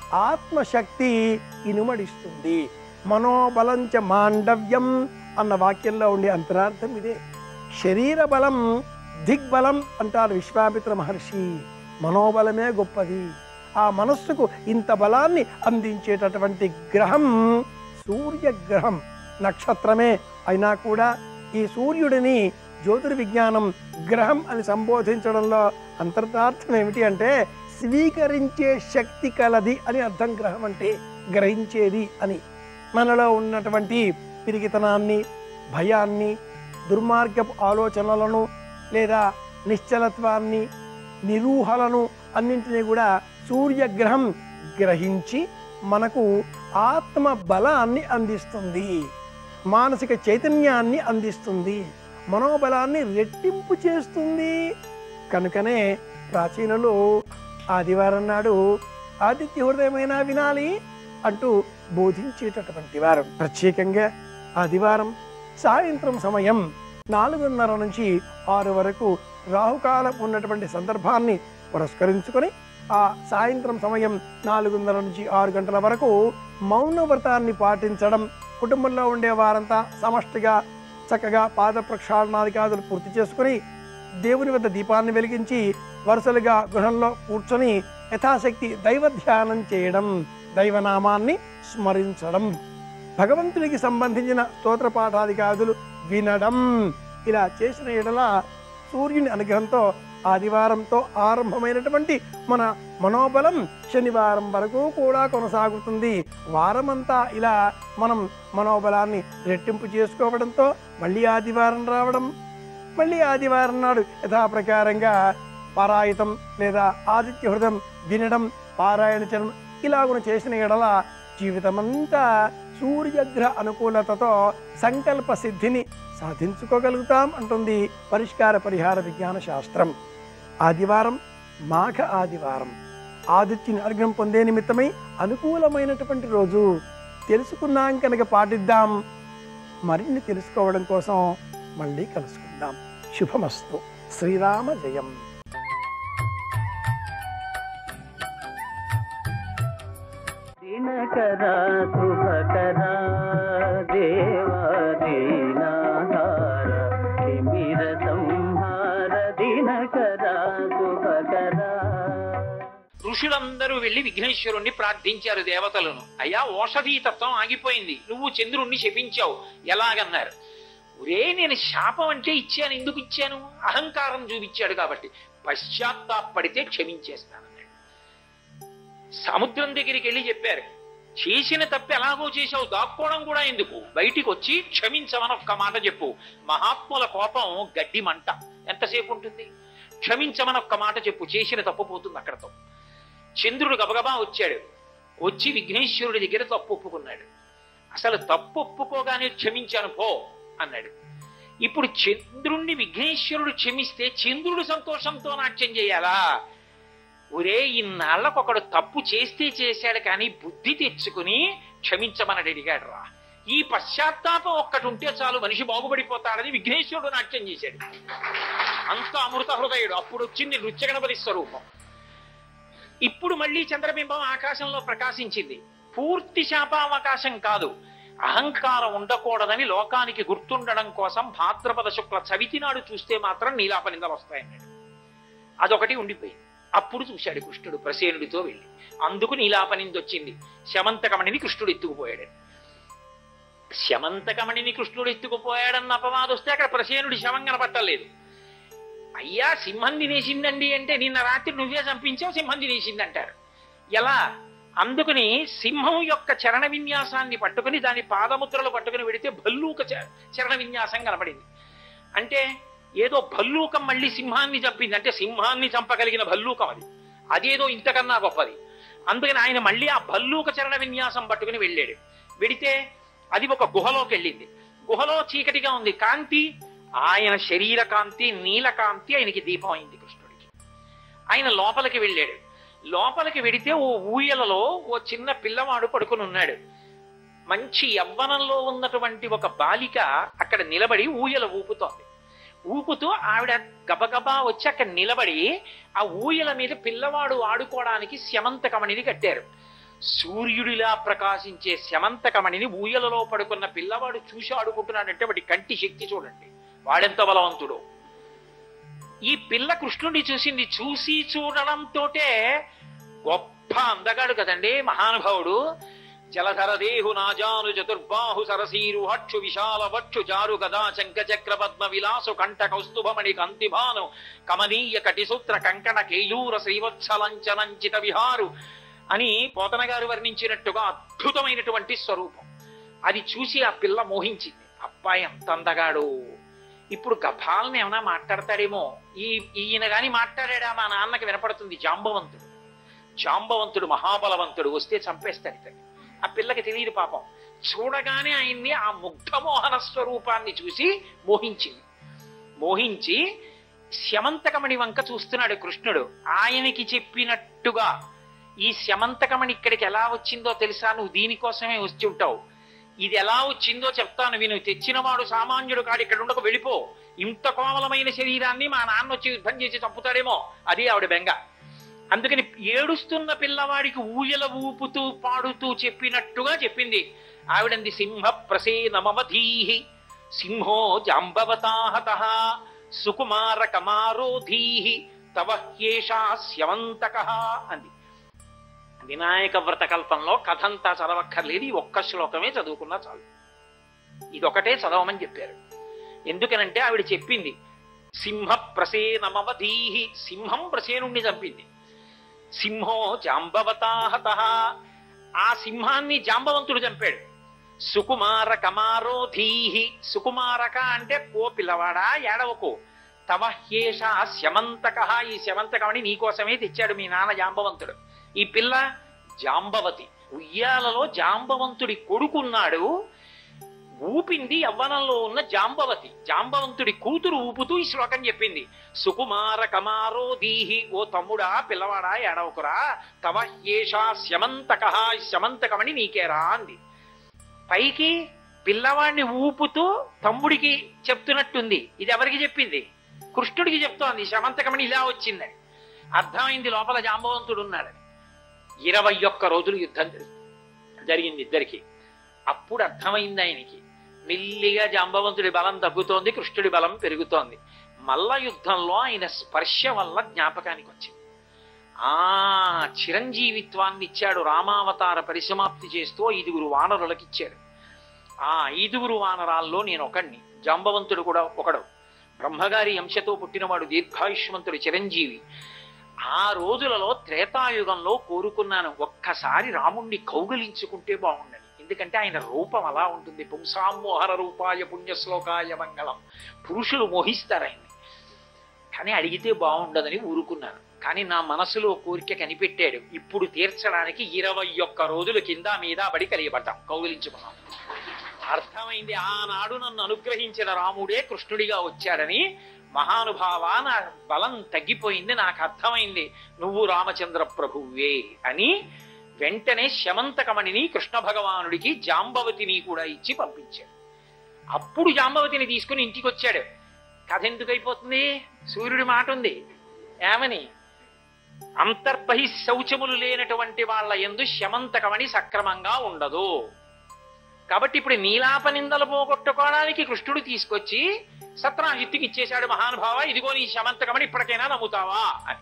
ఆత్మశక్తి ఇనుమడిస్తుంది మనోబలంచ మాండవ్యం అన్న వాక్యంలో ఉండే అంతరార్థం ఇదే శరీర బలం దిగ్బలం అంటారు విశ్వామిత్ర మహర్షి మనోబలమే గొప్పది ఆ మనస్సుకు ఇంత బలాన్ని అందించేటటువంటి గ్రహం సూర్యగ్రహం నక్షత్రమే అయినా కూడా ఈ సూర్యుడిని జ్యోతిర్విజ్ఞానం గ్రహం అని సంబోధించడంలో అంతర్దార్థం ఏమిటి అంటే స్వీకరించే శక్తి కలది అని అర్థం గ్రహం అంటే గ్రహించేది అని మనలో ఉన్నటువంటి పిరిగితనాన్ని భయాన్ని దుర్మార్గపు ఆలోచనలను లేదా నిశ్చలత్వాన్ని నిరూహలను అన్నింటినీ కూడా సూర్యగ్రహం గ్రహించి మనకు ఆత్మ బలాన్ని అందిస్తుంది మానసిక చైతన్యాన్ని అందిస్తుంది మనోబలాన్ని రెట్టింపు చేస్తుంది కనుకనే ప్రాచీనులు ఆదివారం నాడు ఆదిత్య హృదయమైన వినాలి అంటూ బోధించేటటువంటి వారు ప్రత్యేకంగా ఆదివారం సాయంత్రం సమయం నాలుగున్నర నుంచి ఆరు వరకు రాహుకాలం ఉన్నటువంటి సందర్భాన్ని పురస్కరించుకొని ఆ సాయంత్రం సమయం నాలుగున్నర నుంచి ఆరు గంటల వరకు మౌన వ్రతాన్ని పాటించడం కుటుంబంలో ఉండే వారంతా సమష్టిగా చక్కగా పాద ప్రక్షాళనాదికాదులు పూర్తి చేసుకుని దేవుని వద్ద దీపాన్ని వెలిగించి వరుసలుగా గృహంలో కూర్చొని యథాశక్తి దైవ ధ్యానం చేయడం దైవనామాన్ని స్మరించడం భగవంతునికి సంబంధించిన స్తోత్ర పాఠాదికాదులు వినడం ఇలా చేసిన ఎడల సూర్యుని అనుగ్రహంతో ఆదివారంతో ఆరంభమైనటువంటి మన మనోబలం శనివారం వరకు కూడా కొనసాగుతుంది వారమంతా ఇలా మనం మనోబలాన్ని రెట్టింపు చేసుకోవడంతో మళ్ళీ ఆదివారం రావడం మళ్ళీ ఆదివారం నాడు యథాప్రకారంగా పారాయితం లేదా ఆదిత్య హృదయం వినడం పారాయణ చరణం ఇలాగున చేసిన ఎడల జీవితమంతా సూర్యగ్రహ అనుకూలతతో సంకల్ప సిద్ధిని సాధించుకోగలుగుతాం అంటుంది పరిష్కార పరిహార విజ్ఞాన శాస్త్రం ఆదివారం మాఘ ఆదివారం ఆదిత్యుని అనుగ్రహం పొందే నిమిత్తమై అనుకూలమైనటువంటి రోజు తెలుసుకున్నాం కనుక పాటిద్దాం మరిన్ని తెలుసుకోవడం కోసం మళ్ళీ కలుసుకుందాం శుభమస్తు శ్రీరామ జయం దినకర శుభకర దేవా దీనాహార తిమిర సంహార దినకర శుభకర ఋషులందరూ వెళ్లి విఘ్నేశ్వరుణ్ణి ప్రార్థించారు దేవతలను అయ్యా ఓషధీ తత్వం ఆగిపోయింది నువ్వు చంద్రుణ్ణి శపించావు ఎలాగన్నారు ఒరే నేను శాపం అంటే ఇచ్చాను ఎందుకు ఇచ్చాను అహంకారం చూపించాడు కాబట్టి పశ్చాత్తాపడితే క్షమించేస్తానన్నాడు సముద్రం దగ్గరికి వెళ్ళి చెప్పారు చేసిన తప్పు ఎలాగో చేసావు దాక్కోవడం కూడా ఎందుకు బయటికి వచ్చి క్షమించమని ఒక్క మాట చెప్పు మహాత్ముల కోపం గడ్డి మంట ఎంతసేపు ఉంటుంది క్షమించమని ఒక్క మాట చెప్పు చేసిన తప్పు పోతుంది అక్కడతో చంద్రుడు గబగబా వచ్చాడు వచ్చి విఘ్నేశ్వరుడి దగ్గర తప్పు ఒప్పుకున్నాడు అసలు తప్పు ఒప్పుకోగానే క్షమించాను పో అన్నాడు ఇప్పుడు చంద్రుణ్ణి విఘ్నేశ్వరుడు క్షమిస్తే చంద్రుడు సంతోషంతో నాట్యం చేయాలా ఒరే ఇన్నాళ్ళకు ఒకడు తప్పు చేస్తే చేశాడు కానీ బుద్ధి తెచ్చుకుని క్షమించమని అడిగాడు రా ఈ పశ్చాత్తాపం ఒక్కటి ఉంటే చాలు మనిషి బాగుపడిపోతాడని విఘ్నేశ్వరుడు నాట్యం చేశాడు అంత అమృత హృదయుడు అప్పుడు వచ్చింది నృత్య గణపతి స్వరూపం ఇప్పుడు మళ్ళీ చంద్రబింబం ఆకాశంలో ప్రకాశించింది పూర్తి శాపావకాశం కాదు అహంకారం ఉండకూడదని లోకానికి గుర్తుండడం కోసం భాద్రపద శుక్ల చవితి నాడు చూస్తే మాత్రం నీలాపనిందలు వస్తాయన్నాడు అదొకటి ఉండిపోయింది అప్పుడు చూశాడు కృష్ణుడు ప్రసేనుడితో వెళ్ళి అందుకు నీలాపనింది వచ్చింది శమంతకమణిని కృష్ణుడు ఎత్తుకుపోయాడు శమంతకమణిని కృష్ణుడు ఎత్తుకుపోయాడన్న అపవాదం వస్తే అక్కడ ప్రసేనుడి శవం కనపట్టలేదు అయ్యా సింహం తినేసిందండి అంటే నిన్న రాత్రి నువ్వే చంపించావు సింహం తినేసింది అంటారు ఎలా అందుకని సింహం యొక్క చరణ విన్యాసాన్ని పట్టుకుని దాని పాదముద్రలు పట్టుకుని వెడితే భల్లూక చ- చరణ విన్యాసం కనపడింది అంటే ఏదో భల్లూకం మళ్ళీ సింహాన్ని చంపింది అంటే సింహాన్ని చంపగలిగిన భల్లూకం అది అదేదో ఇంతకన్నా గొప్పది అందుకని ఆయన మళ్ళీ ఆ భల్లూక చరణ విన్యాసం పట్టుకుని వెళ్ళాడు వెడితే అది ఒక గుహలోకి వెళ్ళింది గుహలో చీకటిగా ఉంది కాంతి ఆయన శరీర కాంతి నీల కాంతి ఆయనకి దీపం అయింది కృష్ణుడికి ఆయన లోపలికి వెళ్ళాడు లోపలికి వెడితే ఓ ఊయలలో ఓ చిన్న పిల్లవాడు పడుకుని ఉన్నాడు మంచి యవ్వనంలో ఉన్నటువంటి ఒక బాలిక అక్కడ నిలబడి ఊయల ఊపుతోంది ఊపుతూ ఆవిడ గబగబా వచ్చి అక్కడ నిలబడి ఆ ఊయల మీద పిల్లవాడు ఆడుకోవడానికి శమంతకమణిని కట్టారు సూర్యుడిలా ప్రకాశించే శమంతకమణిని ఊయలలో పడుకున్న పిల్లవాడు చూసి ఆడుకుంటున్నాడంటే వాడి కంటి శక్తి చూడండి వాడెంత బలవంతుడు ఈ పిల్ల కృష్ణుడిని చూసింది చూసి చూడడంతోటే గొప్ప అందగాడు కదండి మహానుభావుడు జలధర దేహు నాజాను చతుర్బాహు సరసీరు హక్షు విశాల వక్షు జారు గదా శంఖ చక్ర పద్మ విలాసు కంఠ కౌస్తుభమణి కంతిభాను కమనీయ కటిసూత్ర కంకణ కేయూర శ్రీవత్సలంచనంచిత విహారు అని పోతన గారు వర్ణించినట్టుగా అద్భుతమైనటువంటి స్వరూపం అది చూసి ఆ పిల్ల మోహించింది అబ్బాయి ఎంత అందగాడు ఇప్పుడు గభాలను ఏమైనా మాట్లాడతాడేమో ఈ ఈయన గాని మాట్లాడాడా మా నాన్నకి వినపడుతుంది జాంబవంతుడు జాంబవంతుడు మహాబలవంతుడు వస్తే చంపేస్తాడు ఇతన్ని ఆ పిల్లకి తెలియదు పాపం చూడగానే ఆయన్ని ఆ ముగ్ధమోహన స్వరూపాన్ని చూసి మోహించింది మోహించి శమంతకమణి వంక చూస్తున్నాడు కృష్ణుడు ఆయనకి చెప్పినట్టుగా ఈ శమంతకమణి ఇక్కడికి ఎలా వచ్చిందో తెలుసా నువ్వు దీనికోసమే వచ్చి ఉంటావు ఇది ఎలా వచ్చిందో చెప్తాను విను తెచ్చినవాడు సామాన్యుడు కాడు ఇక్కడ ఉండక వెళ్ళిపో ఇంత కోమలమైన శరీరాన్ని మా నాన్న వచ్చి యుద్ధం చేసి చంపుతాడేమో అది ఆవిడ బెంగ అందుకని ఏడుస్తున్న పిల్లవాడికి ఊయల ఊపుతూ పాడుతూ చెప్పినట్టుగా చెప్పింది ఆవిడంది సింహ ప్రసేనమవధీహి సింహో జాంబవతాహత సుకుమార కమారోధీహి తవ హ్యేషా స్యవంతక అంది వినాయక వ్రత కల్పంలో కథంతా చదవక్కర్లేదు ఈ ఒక్క శ్లోకమే చదువుకున్నా చాలు ఇదొకటే చదవమని చెప్పారు ఎందుకనంటే ఆవిడ చెప్పింది సింహ ప్రసేనమవధీహి సింహం ప్రసేనుణ్ణి చంపింది సింహో జాంబవతాహత ఆ సింహాన్ని జాంబవంతుడు చంపాడు సుకుమార కమారోధీహి సుకుమారక అంటే ఓ పిల్లవాడా ఏడవకు తవ హ్యేష శమంతక ఈ శమంతకమని నీకోసమే తెచ్చాడు మీ నాన్న జాంబవంతుడు ఈ పిల్ల జాంబవతి ఉయ్యాలలో జాంబవంతుడి కొడుకున్నాడు ఊపింది యవ్వనంలో ఉన్న జాంబవతి జాంబవంతుడి కూతురు ఊపుతూ ఈ శ్లోకం చెప్పింది సుకుమార కమారో దీహి ఓ తమ్ముడా పిల్లవాడా ఏడవకురా తవ ఏషా శమంతక శమంతకమని నీకేరా అంది పైకి పిల్లవాడిని ఊపుతూ తమ్ముడికి చెప్తున్నట్టుంది ఇది ఎవరికి చెప్పింది కృష్ణుడికి చెప్తోంది శమంతకమని ఇలా వచ్చిందని అర్థమైంది లోపల జాంబవంతుడు ఉన్నాడని ఇరవై ఒక్క రోజులు యుద్ధం జరిగింది జరిగింది ఇద్దరికి అప్పుడు అర్థమైంది ఆయనకి మెల్లిగా జాంబవంతుడి బలం తగ్గుతోంది కృష్ణుడి బలం పెరుగుతోంది మల్ల యుద్ధంలో ఆయన స్పర్శ వల్ల జ్ఞాపకానికి వచ్చింది ఆ చిరంజీవిత్వాన్ని ఇచ్చాడు రామావతార పరిసమాప్తి చేస్తూ ఐదుగురు వానరులకు ఇచ్చాడు ఆ ఐదుగురు వానరాల్లో నేను ఒకడిని జాంబవంతుడు కూడా ఒకడు బ్రహ్మగారి అంశతో పుట్టినవాడు దీర్ఘాయుష్మంతుడు చిరంజీవి ఆ రోజులలో త్రేతాయుగంలో కోరుకున్నాను ఒక్కసారి రాముణ్ణి కౌగలించుకుంటే బాగుండని ఎందుకంటే ఆయన రూపం అలా ఉంటుంది పుంసామోహర రూపాయ పుణ్యశ్లోకాయ మంగళం పురుషులు మోహిస్తారు ఆయన్ని కానీ అడిగితే బాగుండదని ఊరుకున్నాను కానీ నా మనసులో కోరిక కనిపెట్టాడు ఇప్పుడు తీర్చడానికి ఇరవై ఒక్క రోజుల కింద మీద పడి కలియబడ్డాం కౌగిలించుకున్నాం అర్థమైంది ఆనాడు నన్ను అనుగ్రహించిన రాముడే కృష్ణుడిగా వచ్చాడని మహానుభావ నా బలం తగ్గిపోయింది నాకు అర్థమైంది నువ్వు రామచంద్ర ప్రభువే అని వెంటనే శమంతకమణిని కృష్ణ భగవానుడికి జాంబవతిని కూడా ఇచ్చి పంపించాడు అప్పుడు జాంబవతిని తీసుకుని ఇంటికి వచ్చాడు కథ ఎందుకు అయిపోతుంది సూర్యుడి మాట ఉంది ఏమని అంతర్బహి శౌచములు లేనటువంటి వాళ్ళ ఎందు శమంతకమణి సక్రమంగా ఉండదు కాబట్టి ఇప్పుడు నీలాప నిందలు పోగొట్టుకోవడానికి కృష్ణుడు తీసుకొచ్చి సత్రాజిత్తుకి ఇచ్చేశాడు మహానుభావ ఇదిగో నీ శమంతకమని ఇప్పటికైనా నమ్ముతావా అని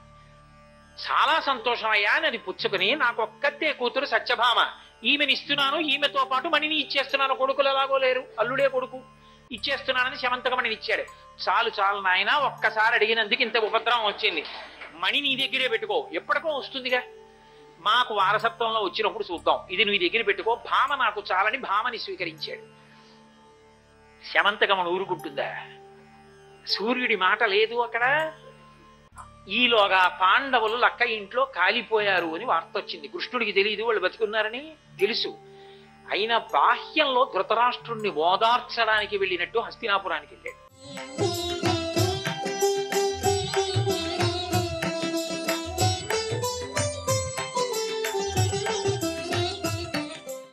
చాలా సంతోషం అయ్యా అని అది పుచ్చుకుని నాకు ఒక్కతే కూతురు సత్యభామ ఈమెని ఇస్తున్నాను ఈమెతో పాటు మణిని ఇచ్చేస్తున్నాను కొడుకులు ఎలాగో లేరు అల్లుడే కొడుకు ఇచ్చేస్తున్నానని శమంతకమణిని ఇచ్చాడు చాలు చాలు నాయన ఒక్కసారి అడిగినందుకు ఇంత ఉపద్రవం వచ్చింది మణి నీ దగ్గరే పెట్టుకో ఎప్పటికో వస్తుందిగా మాకు వారసత్వంలో వచ్చినప్పుడు చూద్దాం ఇది నీ దగ్గర పెట్టుకో భామ నాకు చాలని భామని స్వీకరించాడు శమంతకమను ఊరుకుంటుందా సూర్యుడి మాట లేదు అక్కడ ఈలోగా పాండవులు లక్క ఇంట్లో కాలిపోయారు అని వార్త వచ్చింది కృష్ణుడికి తెలియదు వాళ్ళు బతుకున్నారని తెలుసు అయినా బాహ్యంలో ధృతరాష్ట్రుణ్ణి ఓదార్చడానికి వెళ్ళినట్టు హస్తినాపురానికి వెళ్ళాడు